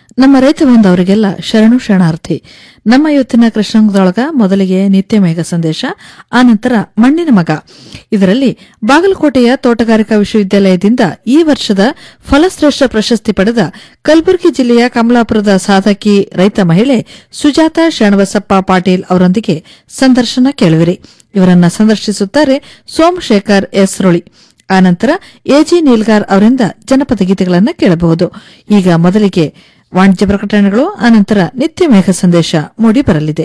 ನಮ್ಮ ರೈತ ಬಾಂಧವರಿಗೆಲ್ಲ ಶರಣು ಶರಣಾರ್ಥಿ ನಮ್ಮ ಇವತ್ತಿನ ಕೃಷ್ಣಾಂಗದೊಳಗ ಮೊದಲಿಗೆ ನಿತ್ಯ ಮೇಘ ಸಂದೇಶ ಆನಂತರ ಮಣ್ಣಿನ ಮಗ ಇದರಲ್ಲಿ ಬಾಗಲಕೋಟೆಯ ತೋಟಗಾರಿಕಾ ವಿಶ್ವವಿದ್ಯಾಲಯದಿಂದ ಈ ವರ್ಷದ ಫಲಶ್ರೇಷ್ಠ ಪ್ರಶಸ್ತಿ ಪಡೆದ ಕಲಬುರಗಿ ಜಿಲ್ಲೆಯ ಕಮಲಾಪುರದ ಸಾಧಕಿ ರೈತ ಮಹಿಳೆ ಸುಜಾತ ಶರಣಬಸಪ್ಪ ಪಾಟೀಲ್ ಅವರೊಂದಿಗೆ ಸಂದರ್ಶನ ಕೇಳುವಿರಿ ಇವರನ್ನ ಸಂದರ್ಶಿಸುತ್ತಾರೆ ಸೋಮಶೇಖರ್ ಎಸ್ ರುಳಿ ಆನಂತರ ಎಜಿ ನೀಲ್ಗಾರ್ ಅವರಿಂದ ಜನಪದ ಗೀತೆಗಳನ್ನು ಕೇಳಬಹುದು ಈಗ ಮೊದಲಿಗೆ ವಾಣಿಜ್ಯ ಪ್ರಕಟಣೆಗಳು ಆನಂತರ ನಿತ್ಯ ಮೇಘ ಸಂದೇಶ ಮೂಡಿ ಬರಲಿದೆ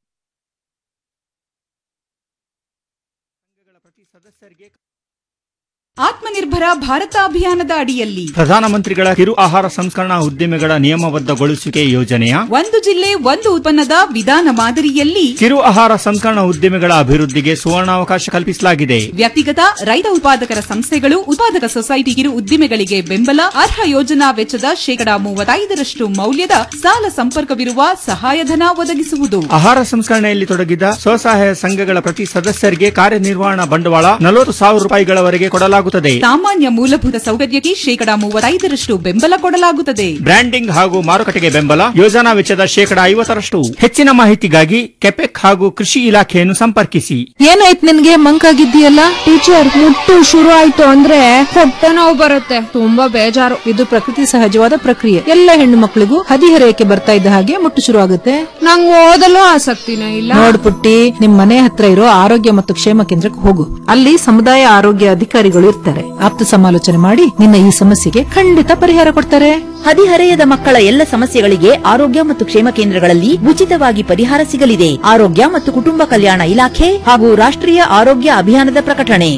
ಆತ್ಮನಿರ್ಭರ ಭಾರತ ಅಭಿಯಾನದ ಅಡಿಯಲ್ಲಿ ಪ್ರಧಾನಮಂತ್ರಿಗಳ ಕಿರು ಆಹಾರ ಸಂಸ್ಕರಣಾ ಉದ್ದಿಮೆಗಳ ನಿಯಮಬದ್ಧಗೊಳಿಸುವಿಕೆ ಯೋಜನೆಯ ಒಂದು ಜಿಲ್ಲೆ ಒಂದು ಉತ್ಪನ್ನದ ವಿಧಾನ ಮಾದರಿಯಲ್ಲಿ ಕಿರು ಆಹಾರ ಸಂಸ್ಕರಣಾ ಉದ್ದಿಮೆಗಳ ಅಭಿವೃದ್ಧಿಗೆ ಸುವರ್ಣಾವಕಾಶ ಕಲ್ಪಿಸಲಾಗಿದೆ ವ್ಯಕ್ತಿಗತ ರೈತ ಉತ್ಪಾದಕರ ಸಂಸ್ಥೆಗಳು ಉತ್ಪಾದಕ ಸೊಸೈಟಿ ಕಿರು ಉದ್ದಿಮೆಗಳಿಗೆ ಬೆಂಬಲ ಅರ್ಹ ಯೋಜನಾ ವೆಚ್ಚದ ಶೇಕಡಾ ಮೂವತ್ತೈದರಷ್ಟು ಮೌಲ್ಯದ ಸಾಲ ಸಂಪರ್ಕವಿರುವ ಸಹಾಯಧನ ಒದಗಿಸುವುದು ಆಹಾರ ಸಂಸ್ಕರಣೆಯಲ್ಲಿ ತೊಡಗಿದ ಸ್ವಸಹಾಯ ಸಂಘಗಳ ಪ್ರತಿ ಸದಸ್ಯರಿಗೆ ಕಾರ್ಯನಿರ್ವಹಣಾ ಬಂಡವಾಳ ನಲವತ್ತು ಸಾವಿರ ರೂಪಾಯಿಗಳವರೆಗೆ ಕೊಡಲಾಗುತ್ತದೆ ಸಾಮಾನ್ಯ ಮೂಲಭೂತ ಸೌಕರ್ಯಕ್ಕೆ ಶೇಕಡಾ ಮೂವತ್ತೈದರಷ್ಟು ಬೆಂಬಲ ಕೊಡಲಾಗುತ್ತದೆ ಬ್ರ್ಯಾಂಡಿಂಗ್ ಹಾಗೂ ಮಾರುಕಟ್ಟೆಗೆ ಬೆಂಬಲ ಯೋಜನಾ ವೆಚ್ಚದ ಶೇಕಡಾ ಐವತ್ತರಷ್ಟು ಹೆಚ್ಚಿನ ಮಾಹಿತಿಗಾಗಿ ಕೆಪೆಕ್ ಹಾಗೂ ಕೃಷಿ ಇಲಾಖೆಯನ್ನು ಸಂಪರ್ಕಿಸಿ ಏನಾಯ್ತು ನಿನ್ಗೆ ಮಂಕಾಗಿದ್ದೀಯಲ್ಲ ಟೀಚರ್ ಮುಟ್ಟು ಶುರು ಆಯ್ತು ಅಂದ್ರೆ ಹೊಟ್ಟೆ ನೋವು ಬರುತ್ತೆ ತುಂಬಾ ಬೇಜಾರು ಇದು ಪ್ರಕೃತಿ ಸಹಜವಾದ ಪ್ರಕ್ರಿಯೆ ಎಲ್ಲ ಹೆಣ್ಣು ಮಕ್ಕಳಿಗೂ ಹದಿಹರೆಯಕ್ಕೆ ಬರ್ತಾ ಇದ್ದ ಹಾಗೆ ಮುಟ್ಟು ಶುರು ಆಗುತ್ತೆ ನಂಗ್ ಓದಲು ಆಸಕ್ತಿನೇ ಇಲ್ಲ ನೋಡ್ಪುಟ್ಟಿ ನಿಮ್ ಮನೆ ಹತ್ರ ಇರೋ ಆರೋಗ್ಯ ಮತ್ತು ಕ್ಷೇಮ ಕೇಂದ್ರಕ್ಕೆ ಹೋಗು ಅಲ್ಲಿ ಸಮುದಾಯ ಆರೋಗ್ಯ ಅಧಿಕಾರಿಗಳು ಇರ್ತಾರೆ ಆಪ್ತ ಸಮಾಲೋಚನೆ ಮಾಡಿ ನಿನ್ನ ಈ ಸಮಸ್ಯೆಗೆ ಖಂಡಿತ ಪರಿಹಾರ ಕೊಡ್ತಾರೆ ಹದಿಹರೆಯದ ಮಕ್ಕಳ ಎಲ್ಲ ಸಮಸ್ಯೆಗಳಿಗೆ ಆರೋಗ್ಯ ಮತ್ತು ಕ್ಷೇಮ ಕೇಂದ್ರಗಳಲ್ಲಿ ಉಚಿತವಾಗಿ ಪರಿಹಾರ ಸಿಗಲಿದೆ ಆರೋಗ್ಯ ಮತ್ತು ಕುಟುಂಬ ಕಲ್ಯಾಣ ಇಲಾಖೆ ಹಾಗೂ ರಾಷ್ಟ್ರೀಯ ಆರೋಗ್ಯ ಅಭಿಯಾನದ ಪ್ರಕಟಣೆ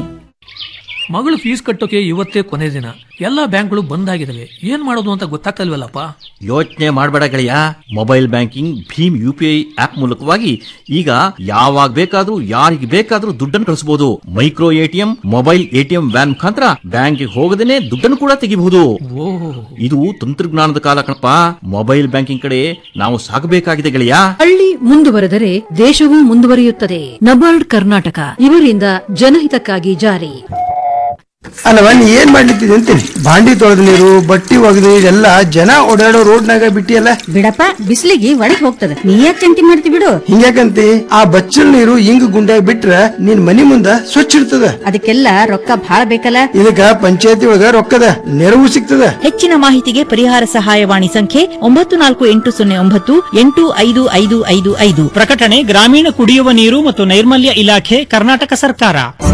ಮಗಳು ಫೀಸ್ ಕಟ್ಟೋಕೆ ಇವತ್ತೇ ಕೊನೆ ದಿನ ಎಲ್ಲಾ ಬ್ಯಾಂಕ್ಗಳು ಬಂದ್ ಆಗಿದಾವೆ ಏನ್ ಮಾಡೋದು ಅಂತ ಗೊತ್ತಾಗ್ತಲ್ವಲ್ಲಪ್ಪ ಯೋಚನೆ ಮಾಡಬೇಡ ಗೆಳೆಯ ಮೊಬೈಲ್ ಬ್ಯಾಂಕಿಂಗ್ ಭೀಮ್ ಯು ಪಿ ಐ ಆಪ್ ಮೂಲಕವಾಗಿ ಈಗ ಯಾವಾಗ ಬೇಕಾದ್ರೂ ಯಾರಿಗೆ ಬೇಕಾದ್ರೂ ದುಡ್ಡನ್ನು ಕಳಿಸಬಹುದು micro ATM mobile ATM van ಮುಖಾಂತರ ಬ್ಯಾಂಕ್ಗೆ ಹೋಗದೇನೆ ದುಡ್ಡನ್ನು ಕೂಡ ತೆಗಿಬಹುದು ಇದು ತಂತ್ರಜ್ಞಾನದ ಕಾಲ ಕಣಪ್ಪ ಮೊಬೈಲ್ ಬ್ಯಾಂಕಿಂಗ್ ಕಡೆ ನಾವು ಸಾಗಬೇಕಾಗಿದೆ ಗೆಳೆಯ ಹಳ್ಳಿ ಮುಂದುವರೆದರೆ ದೇಶವೂ ಮುಂದುವರಿಯುತ್ತದೆ ನಬಾರ್ಡ್ ಕರ್ನಾಟಕ ಇವರಿಂದ ಜನಹಿತಕ್ಕಾಗಿ ಜಾರಿ ಅಲ್ಲವ ನೀ ಏನ್ ಮಾಡ್ಲಿತ್ತಿದೆ ಅಂತೀನಿ ಬಾಂಡಿ ತೊಳೆದ ನೀರು ಬಟ್ಟಿ ಒಗೆದು ಇದೆಲ್ಲ ಜನ ಓಡಾಡೋ ರೋಡ್ನಾಗ ಬಿಟ್ಟಿಯಲ್ಲ ಬಿಡಪ್ಪ ಬಿಸಿಲಿಗೆ ಒಳಗೆ ಹೋಗ್ತದೆ ನೀ ಯಾಕೆ ಚಿಂತೆ ಮಾಡ್ತಿ ಬಿಡು ಹಿಂಗ್ಯಾಕಂತಿ ಆ ಬಚ್ಚಲ್ ನೀರು ಹಿಂಗ್ ಗುಂಡ್ಯಾಗ ಬಿಟ್ರ ನಿನ್ ಮನಿ ಮುಂದ ಸ್ವಚ್ಛ ಇರ್ತದ ಅದಕ್ಕೆಲ್ಲ ರೊಕ್ಕ ಭಾಳ ಬೇಕಲ್ಲ ಇದಕ್ಕ ಪಂಚಾಯತಿ ಒಳಗ ರೊಕ್ಕದ ನೆರವು ಸಿಗ್ತದ ಹೆಚ್ಚಿನ ಮಾಹಿತಿಗೆ ಪರಿಹಾರ ಸಹಾಯವಾಣಿ ಸಂಖ್ಯೆ ಒಂಬತ್ತು ನಾಲ್ಕು ಎಂಟು ಸೊನ್ನೆ ಒಂಬತ್ತು ಎಂಟು ಐದು ಐದು ಐದು ಐದು ಪ್ರಕಟಣೆ ಗ್ರಾಮೀಣ ಕುಡಿಯುವ ನೀರು ಮತ್ತು ನೈರ್ಮಲ್ಯ ಇಲಾಖೆ ಕರ್ನಾಟಕ ಸರ್ಕಾರ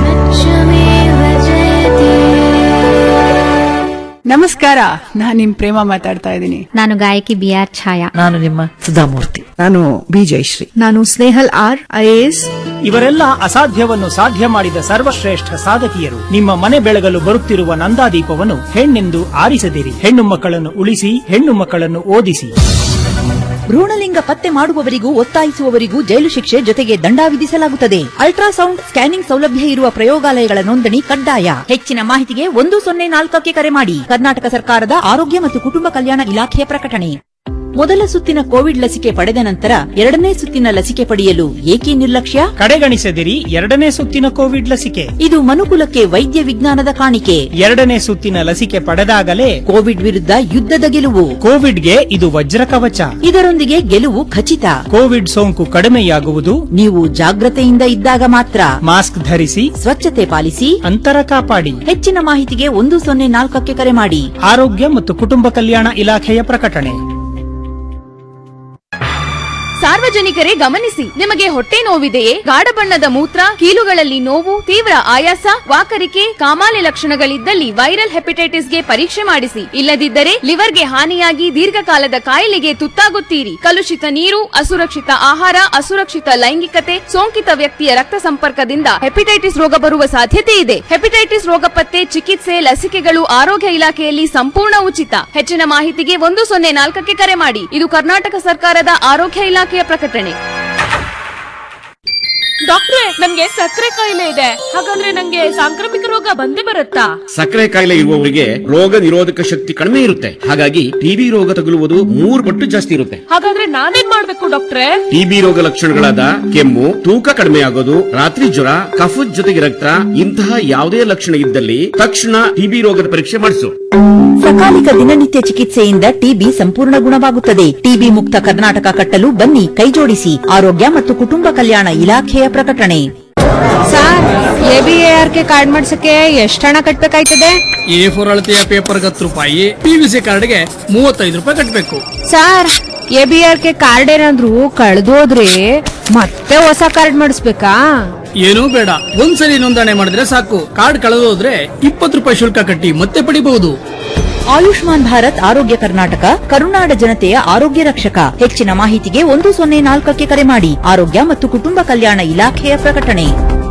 ನಮಸ್ಕಾರ ನಾನ್ ನಿಮ್ ಪ್ರೇಮ ಮಾತಾಡ್ತಾ ಇದ್ದೀನಿ ನಾನು ಗಾಯಕಿ ಬಿ ಆರ್ ಛಾಯಾ ನಾನು ನಿಮ್ಮ ಸುಧಾಮೂರ್ತಿ ನಾನು ಬಿ ಜಯಶ್ರೀ ನಾನು ಸ್ನೇಹಲ್ ಆರ್ ಐಎಎಸ್ ಇವರೆಲ್ಲ ಅಸಾಧ್ಯವನ್ನು ಸಾಧ್ಯ ಮಾಡಿದ ಸರ್ವಶ್ರೇಷ್ಠ ಸಾಧಕಿಯರು ನಿಮ್ಮ ಮನೆ ಬೆಳಗಲು ಬರುತ್ತಿರುವ ನಂದಾದೀಪವನ್ನು ಹೆಣ್ಣೆಂದು ಆರಿಸದಿರಿ ಹೆಣ್ಣು ಮಕ್ಕಳನ್ನು ಉಳಿಸಿ ಹೆಣ್ಣು ಮಕ್ಕಳನ್ನು ಓದಿಸಿ ಭ್ರೂಣಲಿಂಗ ಪತ್ತೆ ಮಾಡುವವರಿಗೂ ಒತ್ತಾಯಿಸುವವರಿಗೂ ಜೈಲು ಶಿಕ್ಷೆ ಜೊತೆಗೆ ದಂಡ ವಿಧಿಸಲಾಗುತ್ತದೆ ಅಲ್ಟ್ರಾಸೌಂಡ್ ಸ್ಕ್ಯಾನಿಂಗ್ ಸೌಲಭ್ಯ ಇರುವ ಪ್ರಯೋಗಾಲಯಗಳ ನೋಂದಣಿ ಕಡ್ಡಾಯ ಹೆಚ್ಚಿನ ಮಾಹಿತಿಗೆ ಒಂದು ಸೊನ್ನೆ ನಾಲ್ಕಕ್ಕೆ ಕರೆ ಮಾಡಿ ಕರ್ನಾಟಕ ಸರ್ಕಾರದ ಆರೋಗ್ಯ ಮತ್ತು ಕುಟುಂಬ ಕಲ್ಯಾಣ ಇಲಾಖೆಯ ಪ್ರಕಟಣೆ ಮೊದಲ ಸುತ್ತಿನ ಕೋವಿಡ್ ಲಸಿಕೆ ಪಡೆದ ನಂತರ ಎರಡನೇ ಸುತ್ತಿನ ಲಸಿಕೆ ಪಡೆಯಲು ಏಕೆ ನಿರ್ಲಕ್ಷ್ಯ ಕಡೆಗಣಿಸದಿರಿ ಎರಡನೇ ಸುತ್ತಿನ ಕೋವಿಡ್ ಲಸಿಕೆ ಇದು ಮನುಕುಲಕ್ಕೆ ವೈದ್ಯ ವಿಜ್ಞಾನದ ಕಾಣಿಕೆ ಎರಡನೇ ಸುತ್ತಿನ ಲಸಿಕೆ ಪಡೆದಾಗಲೇ ಕೋವಿಡ್ ವಿರುದ್ಧ ಯುದ್ಧದ ಗೆಲುವು ಕೋವಿಡ್ಗೆ ಇದು ವಜ್ರ ಕವಚ ಇದರೊಂದಿಗೆ ಗೆಲುವು ಖಚಿತ ಕೋವಿಡ್ ಸೋಂಕು ಕಡಿಮೆಯಾಗುವುದು ನೀವು ಜಾಗ್ರತೆಯಿಂದ ಇದ್ದಾಗ ಮಾತ್ರ ಮಾಸ್ಕ್ ಧರಿಸಿ ಸ್ವಚ್ಛತೆ ಪಾಲಿಸಿ ಅಂತರ ಕಾಪಾಡಿ ಹೆಚ್ಚಿನ ಮಾಹಿತಿಗೆ ಒಂದು ಸೊನ್ನೆ ನಾಲ್ಕಕ್ಕೆ ಕರೆ ಮಾಡಿ ಆರೋಗ್ಯ ಮತ್ತು ಕುಟುಂಬ ಕಲ್ಯಾಣ ಇಲಾಖೆಯ ಪ್ರಕಟಣೆ ಸಾರ್ವಜನಿಕರೇ ಗಮನಿಸಿ ನಿಮಗೆ ಹೊಟ್ಟೆ ನೋವಿದೆಯೇ ಗಾಢ ಬಣ್ಣದ ಮೂತ್ರ ಕೀಲುಗಳಲ್ಲಿ ನೋವು ತೀವ್ರ ಆಯಾಸ ವಾಕರಿಕೆ ಕಾಮಾಲೆ ಲಕ್ಷಣಗಳಿದ್ದಲ್ಲಿ ವೈರಲ್ ಹೆಪಟೈಟಿಸ್ಗೆ ಪರೀಕ್ಷೆ ಮಾಡಿಸಿ ಇಲ್ಲದಿದ್ದರೆ ಲಿವರ್ಗೆ ಹಾನಿಯಾಗಿ ದೀರ್ಘಕಾಲದ ಕಾಯಿಲೆಗೆ ತುತ್ತಾಗುತ್ತೀರಿ ಕಲುಷಿತ ನೀರು ಅಸುರಕ್ಷಿತ ಆಹಾರ ಅಸುರಕ್ಷಿತ ಲೈಂಗಿಕತೆ ಸೋಂಕಿತ ವ್ಯಕ್ತಿಯ ರಕ್ತ ಸಂಪರ್ಕದಿಂದ ಹೆಪಟೈಟಿಸ್ ರೋಗ ಬರುವ ಸಾಧ್ಯತೆ ಇದೆ ಹೆಪಟೈಟಿಸ್ ರೋಗ ಪತ್ತೆ ಚಿಕಿತ್ಸೆ ಲಸಿಕೆಗಳು ಆರೋಗ್ಯ ಇಲಾಖೆಯಲ್ಲಿ ಸಂಪೂರ್ಣ ಉಚಿತ ಹೆಚ್ಚಿನ ಮಾಹಿತಿಗೆ ಒಂದು ಸೊನ್ನೆ ನಾಲ್ಕಕ್ಕೆ ಕರೆ ಮಾಡಿ ಇದು ಕರ್ನಾಟಕ ಸರ್ಕಾರದ ಆರೋಗ್ಯ ಇಲಾಖೆಯ ಪ್ರಕಟಣೆ ಡಾಕ್ಟ್ರೆ ನನ್ಗೆ ಸಕ್ಕರೆ ಕಾಯಿಲೆ ಇದೆ ಹಾಗಾದ್ರೆ ನಂಗೆ ಸಾಂಕ್ರಾಮಿಕ ರೋಗ ಬಂದೇ ಬರುತ್ತಾ ಸಕ್ಕರೆ ಕಾಯಿಲೆ ಇರುವವರಿಗೆ ರೋಗ ನಿರೋಧಕ ಶಕ್ತಿ ಕಡಿಮೆ ಇರುತ್ತೆ ಹಾಗಾಗಿ ಟಿಬಿ ರೋಗ ತಗುಲುವುದು ಮೂರು ಪಟ್ಟು ಜಾಸ್ತಿ ಇರುತ್ತೆ ಹಾಗಾದ್ರೆ ನಾನೇನ್ ಮಾಡ್ಬೇಕು ಡಾಕ್ಟ್ರೆ ಟಿಬಿ ರೋಗ ಲಕ್ಷಣಗಳಾದ ಕೆಮ್ಮು ತೂಕ ಕಡಿಮೆ ಆಗೋದು ರಾತ್ರಿ ಜ್ವರ ಕಫದ ಜೊತೆಗೆ ರಕ್ತ ಇಂತಹ ಯಾವುದೇ ಲಕ್ಷಣ ಇದ್ದಲ್ಲಿ ತಕ್ಷಣ ಟಿಬಿ ರೋಗದ ಪರೀಕ್ಷೆ ಮಾಡಿಸು ಸಕಾಲಿಕ ದಿನನಿತ್ಯ ಚಿಕಿತ್ಸೆಯಿಂದ ಟಿಬಿ ಸಂಪೂರ್ಣ ಗುಣವಾಗುತ್ತದೆ ಟಿಬಿ ಮುಕ್ತ ಕರ್ನಾಟಕ ಕಟ್ಟಲು ಬನ್ನಿ ಕೈಜೋಡಿಸಿ ಆರೋಗ್ಯ ಮತ್ತು ಕುಟುಂಬ ಕಲ್ಯಾಣ ಇಲಾಖೆಯ ಪ್ರಕಟಣೆ sir A B R K card ಮಾಡ್ಸಕ್ಕೆ ಎಷ್ಟು ಹಣ ಕಟ್ಬೇಕಾಯ್ತದೆ ಎ ಫೋರ್ ಅಳತೆಯ ಪೇಪರ್ಗೆ ಹತ್ತು ರೂಪಾಯಿ ಪಿ ವಿ ಸಿ ಕಾರ್ಡ್ಗೆ ಮೂವತ್ತೈದು ರೂಪಾಯಿ ಕಟ್ಟಬೇಕು sir A B R K card ಏನಾದ್ರು ಕಳ್ದೋದ್ರೆ ಮತ್ತೆ ಹೊಸ ಕಾರ್ಡ್ ಮಾಡಿಸ್ಬೇಕಾ ಏನೂ ಬೇಡ ಒಂದ್ಸಲಿ ನೋಂದಣಿ ಮಾಡಿದ್ರೆ ಸಾಕು ಕಾರ್ಡ್ ಕಳೆದೋದ್ರೆ ಇಪ್ಪತ್ತು ರೂಪಾಯಿ ಶುಲ್ಕ ಕಟ್ಟಿ ಮತ್ತೆ ಪಡಿಬಹುದು ಆಯುಷ್ಮಾನ್ ಭಾರತ್ ಆರೋಗ್ಯ ಕರ್ನಾಟಕ ಕರುನಾಡ ಜನತೆಯ ಆರೋಗ್ಯ ರಕ್ಷಕ ಹೆಚ್ಚಿನ ಮಾಹಿತಿಗೆ ಒಂದು ಸೊನ್ನೆ ನಾಲ್ಕಕ್ಕೆ ಕರೆ ಮಾಡಿ ಆರೋಗ್ಯ ಮತ್ತು ಕುಟುಂಬ ಕಲ್ಯಾಣ ಇಲಾಖೆಯ ಪ್ರಕಟಣೆ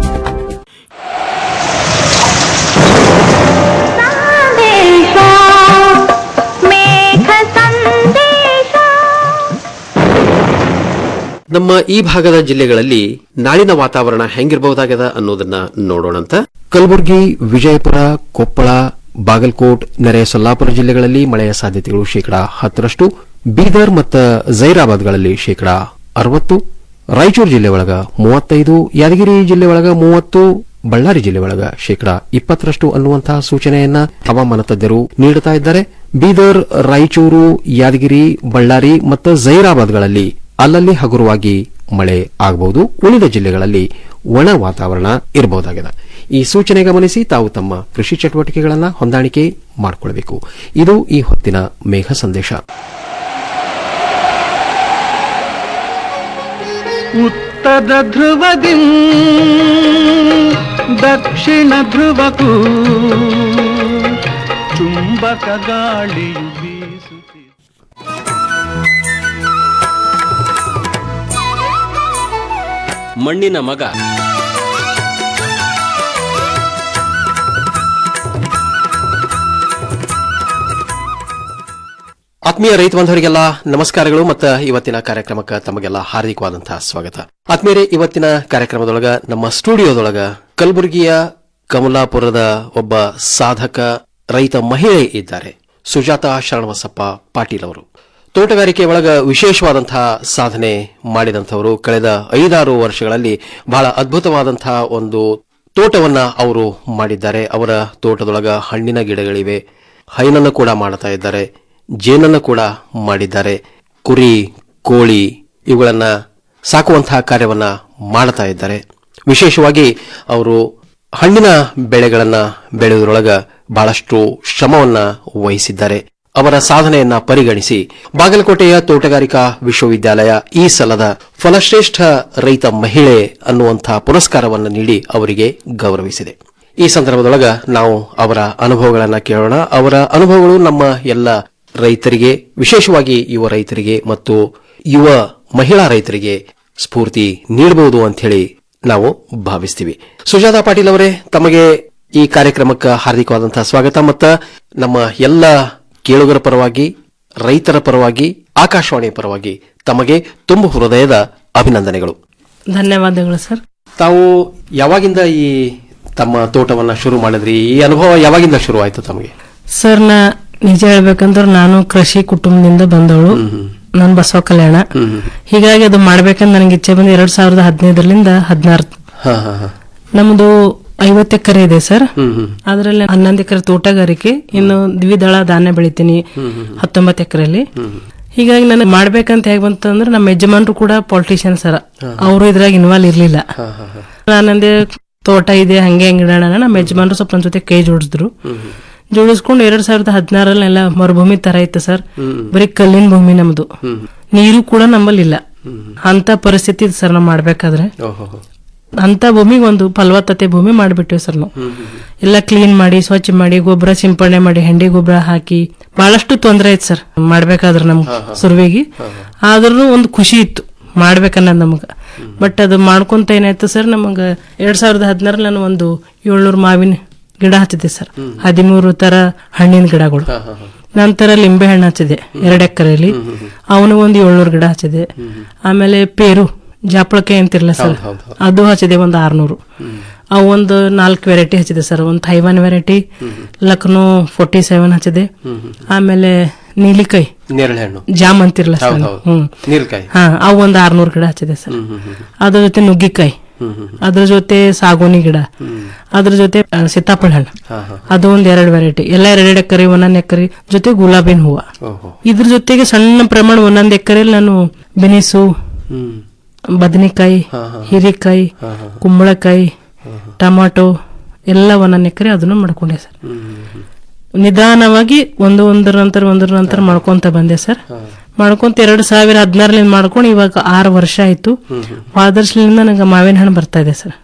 ನಮ್ಮ ಈ ಭಾಗದ ಜಿಲ್ಲೆಗಳಲ್ಲಿ ನಾಳಿನ ವಾತಾವರಣ ಹೆಂಗಿರಬಹುದಾಗದ ಅನ್ನೋದನ್ನ ನೋಡೋಣಂತ ಕಲಬುರಗಿ ವಿಜಯಪುರ ಕೊಪ್ಪಳ ಬಾಗಲಕೋಟ್ ನೆರೆ ಸೊಲ್ಲಾಪುರ ಜಿಲ್ಲೆಗಳಲ್ಲಿ ಮಳೆಯ ಸಾಧ್ಯತೆಗಳು ಶೇಕಡಾ ಹತ್ತರಷ್ಟು ಬೀದರ್ ಮತ್ತು ಜೈರಾಬಾದ್ಗಳಲ್ಲಿ ಶೇಕಡಾ ಅರವತ್ತು ರಾಯಚೂರು ಜಿಲ್ಲೆ ಒಳಗ ಮೂವತ್ತೈದು ಯಾದಗಿರಿ ಜಿಲ್ಲೆ ಒಳಗ ಮೂವತ್ತು ಬಳ್ಳಾರಿ ಜಿಲ್ಲೆ ಒಳಗ ಶೇಕಡಾ ಇಪ್ಪತ್ತರಷ್ಟು ಅನ್ನುವಂತಹ ಸೂಚನೆಯನ್ನ ಹವಾಮಾನ ತಜ್ಞರು ನೀಡುತ್ತಾ ಇದ್ದಾರೆ ಬೀದರ್ ರಾಯಚೂರು ಯಾದಗಿರಿ ಬಳ್ಳಾರಿ ಮತ್ತು ಜೈರಾಬಾದ್ಗಳಲ್ಲಿ ಅಲ್ಲಲ್ಲಿ ಹಗುರವಾಗಿ ಮಳೆ ಆಗಬಹುದು ಉಳಿದ ಜಿಲ್ಲೆಗಳಲ್ಲಿ ಒಣ ವಾತಾವರಣ ಇರಬಹುದಾಗಿದೆ ಈ ಸೂಚನೆ ಗಮನಿಸಿ ತಾವು ತಮ್ಮ ಕೃಷಿ ಚಟುವಟಿಕೆಗಳನ್ನು ಹೊಂದಾಣಿಕೆ ಮಾಡಿಕೊಳ್ಳಬೇಕು ಇದು ಈ ಹೊತ್ತಿನ ಮೇಘ ಸಂದೇಶ ಉತ್ತರ ಧ್ರುವದಿ ದಕ್ಷಿಣ ಧ್ರುವಕ್ಕೂ ಚುಂಬಕ ಗಾಳಿಯು ಬೀಸುತ್ತಿದೆ ಮಣ್ಣಿನ ಮಗ ಆತ್ಮೀಯ ರೈತ ಬಾಂಧವರಿಗೆಲ್ಲ ನಮಸ್ಕಾರಗಳು ಮತ್ತು ಇವತ್ತಿನ ಕಾರ್ಯಕ್ರಮಕ್ಕೆ ತಮಗೆಲ್ಲ ಹಾರ್ದಿಕವಾದಂತಹ ಸ್ವಾಗತ ಆತ್ಮೀಯರೇ ಇವತ್ತಿನ ಕಾರ್ಯಕ್ರಮದೊಳಗ ನಮ್ಮ ಸ್ಟುಡಿಯೋದೊಳಗ ಕಲಬುರಗಿಯ ಕಮಲಾಪುರದ ಒಬ್ಬ ಸಾಧಕ ರೈತ ಮಹಿಳೆ ಇದ್ದಾರೆ ಸುಜಾತ ಶರಣಬಸಪ್ಪ ಪಾಟೀಲ್ ಅವರು ತೋಟಗಾರಿಕೆ ಒಳಗ ವಿಶೇಷವಾದಂತಹ ಸಾಧನೆ ಮಾಡಿದಂಥವರು ಕಳೆದ ಐದಾರು ವರ್ಷಗಳಲ್ಲಿ ಬಹಳ ಅದ್ಭುತವಾದಂತಹ ಒಂದು ತೋಟವನ್ನ ಅವರು ಮಾಡಿದ್ದಾರೆ ಅವರ ತೋಟದೊಳಗ ಹಣ್ಣಿನ ಗಿಡಗಳಿವೆ ಹೈನನ್ನು ಕೂಡ ಮಾಡ್ತಾ ಇದ್ದಾರೆ ಜೇನನ್ನು ಕೂಡ ಮಾಡಿದ್ದಾರೆ ಕುರಿ ಕೋಳಿ ಇವುಗಳನ್ನ ಸಾಕುವಂತಹ ಕಾರ್ಯವನ್ನ ಮಾಡ್ತಾ ಇದ್ದಾರೆ ವಿಶೇಷವಾಗಿ ಅವರು ಹಣ್ಣಿನ ಬೆಳೆಗಳನ್ನ ಬೆಳೆಯುವುದರೊಳಗ ಬಹಳಷ್ಟು ಶ್ರಮವನ್ನ ವಹಿಸಿದ್ದಾರೆ ಅವರ ಸಾಧನೆಯನ್ನ ಪರಿಗಣಿಸಿ ಬಾಗಲಕೋಟೆಯ ತೋಟಗಾರಿಕಾ ವಿಶ್ವವಿದ್ಯಾಲಯ ಈ ಸಲದ ಫಲಶ್ರೇಷ್ಠ ರೈತ ಮಹಿಳೆ ಅನ್ನುವಂತಹ ಪುರಸ್ಕಾರವನ್ನು ನೀಡಿ ಅವರಿಗೆ ಗೌರವಿಸಿದೆ ಈ ಸಂದರ್ಭದೊಳಗ ನಾವು ಅವರ ಅನುಭವಗಳನ್ನ ಕೇಳೋಣ ಅವರ ಅನುಭವಗಳು ನಮ್ಮ ಎಲ್ಲ ರೈತರಿಗೆ ವಿಶೇಷವಾಗಿ ಯುವ ರೈತರಿಗೆ ಮತ್ತು ಯುವ ಮಹಿಳಾ ರೈತರಿಗೆ ಸ್ಫೂರ್ತಿ ನೀಡಬಹುದು ಅಂತ ಹೇಳಿ ನಾವು ಭಾವಿಸ್ತೀವಿ ಸುಜಾತಾ ಪಾಟೀಲ್ ಅವರೇ ತಮಗೆ ಈ ಕಾರ್ಯಕ್ರಮಕ್ಕೆ ಹಾರ್ದಿಕವಾದಂತಹ ಸ್ವಾಗತ ಮತ್ತು ನಮ್ಮ ಎಲ್ಲ ಕೇಳುಗರ ಪರವಾಗಿ ರೈತರ ಪರವಾಗಿ ಆಕಾಶವಾಣಿಯ ಪರವಾಗಿ ತಮಗೆ ತುಂಬ ಹೃದಯದ ಅಭಿನಂದನೆಗಳು ಧನ್ಯವಾದಗಳು ಸರ್ ತಾವು ಯಾವಾಗಿಂದ ಈ ತಮ್ಮ ತೋಟವನ್ನ ಶುರು ಮಾಡಿದ್ರಿ ಈ ಅನುಭವ ಯಾವಾಗಿಂದ ಶುರು ಆಯ್ತು ತಮಗೆ ಸರ್ ನಾ ನಿಜ ಹೇಳ್ಬೇಕಂದ್ರೆ ನಾನು ಕೃಷಿ ಕುಟುಂಬದಿಂದ ಬಂದವಳು ನನ್ ಬಸವ ಕಲ್ಯಾಣ ಹೀಗಾಗಿ ಅದು ಮಾಡ್ಬೇಕಂತ ನನಗೆ ಇಚ್ಛೆ ಬಂದು ಎರಡ್ ಸಾವಿರದ ಹದಿನೈದರಿಂದ ಹದಿನಾರು ಹಾ ಹಾ ಹಾ ನಮ್ದು ಐವತ್ತು ಎಕರೆ ಇದೆ ಸರ್ ಹ್ಮ್ ಹ್ಮ್ ಅದರಲ್ಲಿ ಹನ್ನೊಂದು ಎಕರೆ ತೋಟಗಾರಿಕೆ ಇನ್ನು ದ್ವಿದಳ ಧಾನ್ಯ ಬೆಳಿತೀನಿ ಹತ್ತೊಂಬತ್ತು ಎಕರೆಯಲ್ಲಿ ಹೀಗಾಗಿ ನನಗೆ ಮಾಡ್ಬೇಕಂತ ಹೇಗ್ ಬಂತಂದ್ರೆ ನಮ್ಮ ಯಜಮಾನ್ರು ಕೂಡ ಪಾಲಿಟಿಷಿಯನ್ ಸರ್ ಅವರು ಇದ್ರಾಗ ಇನ್ವಾಲ್ವ್ ಇರ್ಲಿಲ್ಲ ನಾನಂದೆ ತೋಟ ಇದೆ ಹಂಗೆ ಹಂಗೆ ಇಡೋಣ ನಮ್ಮ ಯಜಮಾನ್ರು ಸ್ವಲ್ಪ ನನ್ನ ಜೊತೆ ಕೈ ಜೋಡಿಸಿದ್ರು ಜೋಡಿಸ್ಕೊಂಡು ಎರಡ್ ಸಾವಿರದ ಹದಿನಾರಲ್ಲಿ ಎಲ್ಲ ಮರುಭೂಮಿ ತರ ಇತ್ತು ಸರ್ ಬರೀ ಕಲ್ಲಿನ ಭೂಮಿ ನಮ್ದು ನೀರು ಕೂಡ ನಮ್ಮಲ್ಲಿಲ್ಲ ಅಂತ ಪರಿಸ್ಥಿತಿ ಇತ್ತು ಸರ್ ನಾವು ಮಾಡ್ಬೇಕಾದ್ರೆ ಓಹೋ ಅಂತ ಭೂಮಿಗೆ ಒಂದು ಫಲವತ್ತತೆ ಭೂಮಿ ಮಾಡಿಬಿಟ್ಟಿವಿ ಸರ್ ನಾವು ಎಲ್ಲ ಕ್ಲೀನ್ ಮಾಡಿ ಸ್ವಚ್ಛ ಮಾಡಿ ಗೊಬ್ಬರ ಸಿಂಪಡಣೆ ಮಾಡಿ ಹೆಂಡಿ ಗೊಬ್ಬರ ಹಾಕಿ ಬಹಳಷ್ಟು ತೊಂದರೆ ಐತ್ ಸರ್ ಮಾಡ್ಬೇಕಾದ್ರೆ ನಮ್ ಸುರುವಿಗೆ ಆದ್ರೂ ಒಂದು ಖುಷಿ ಇತ್ತು ಮಾಡ್ಬೇಕನ್ನೋದು ನಮಗ ಬಟ್ ಅದು ಮಾಡ್ಕೊಂತ ಏನಾಯ್ತು ಸರ್ ನಮಗ ಎರಡ್ ಸಾವಿರದ ಹದಿನಾರಲ್ಲಿ ನಾನು ಒಂದು ಏಳ್ನೂರು ಮಾವಿನ ಗಿಡ ಹಚ್ಚಿದೆ ಸರ್ ಹದಿಮೂರು ತರ ಹಣ್ಣಿನ ಗಿಡಗಳು ನಂತರ ಲಿಂಬೆ ಹಣ್ಣು ಹಚ್ಚಿದೆ ಎರಡು ಎಕರೆಯಲ್ಲಿ ಅವನು ಒಂದು ಏಳ್ನೂರು ಗಿಡ ಹಚ್ಚಿದೆ ಆಮೇಲೆ ಪೇರು ಜಾಪಳಕಾಯಿ ಅಂತಿರಲ್ಲ ಸರ್ ಅದು ಹಚ್ಚಿದೆ ಒಂದು ಆರ್ನೂರು ಅವು ಒಂದು ನಾಲ್ಕು ವೆರೈಟಿ ಹಚ್ಚಿದೆ ಸರ್ ಒಂದು Taiwan variety Lucknow forty seven ಹಚ್ಚಿದೆ ಆಮೇಲೆ ನೀಲಿಕಾಯಿ ನೇರಳೆ ಹಣ್ಣು ಜಾಮ್ ಅಂತಿರಲ್ಲ ಸರ್ ಹೌದು, ಹೌದು. ಹ್ಮ್ ನೀಲಕಾಯಿ. ಹಾ ಅವು ಒಂದು ಆರ್ನೂರು ಗಿಡ ಹಚ್ಚಿದೆ ಸರ್ ಅದ್ರ ಜೊತೆ ನುಗ್ಗಿಕಾಯಿ ಅದ್ರ ಜೊತೆ ಸಾಗೋನಿ ಗಿಡ ಅದ್ರ ಜೊತೆ ಆ, ಸೀತಾಫಲ ಹಣ್ಣು ಹಾ, ಹಾ. ಅದು ಒಂದ್ ಎರಡ್ ವೆರೈಟಿ ಎಲ್ಲ ಎರಡೆರಡು ಎಕರೆ ಒಂದೊಂದ್ ಎಕರೆ ಜೊತೆ ಗುಲಾಬಿನ ಹೂವ ಓಹೋ ಇದ್ರ ಜೊತೆಗೆ ಸಣ್ಣ ಪ್ರಮಾಣ ಒಂದೊಂದ್ ಎಕರೆಯಲ್ಲಿ ನಾನು ಬೆನಿಸು ಹ್ಮ್ ಬದನೆಕಾಯಿ ಹೀರೆಕಾಯಿ ಕುಂಬಳಕಾಯಿ ಟೊಮಾಟೊ ಎಲ್ಲ ಒಂದೊಂದ್ ಎಕರೆ ಅದನ್ನು ಮಾಡ್ಕೊಂಡೆ ಸರ್ ನಿಧಾನವಾಗಿ ಒಂದು ಒಂದರ ನಂತರ ಒಂದರ ನಂತರ ಮಾಡ್ಕೊಂತ ಬಂದೆ ಸರ್ ಮಾಡ್ಕೊಂತ ಎರಡ್ ಸಾವಿರ ಹದಿನಾರರಿಂದ ಮಾಡ್ಕೊಂಡು ಇವಾಗ ಆರು ವರ್ಷ ಆಯ್ತು ವಾದರ್ಸ್ಲಿಂದ ನಂಗೆ ಮಾವಿನ ಹಣ್ಣು ಬರ್ತಾ ಇದೆ ಸರ್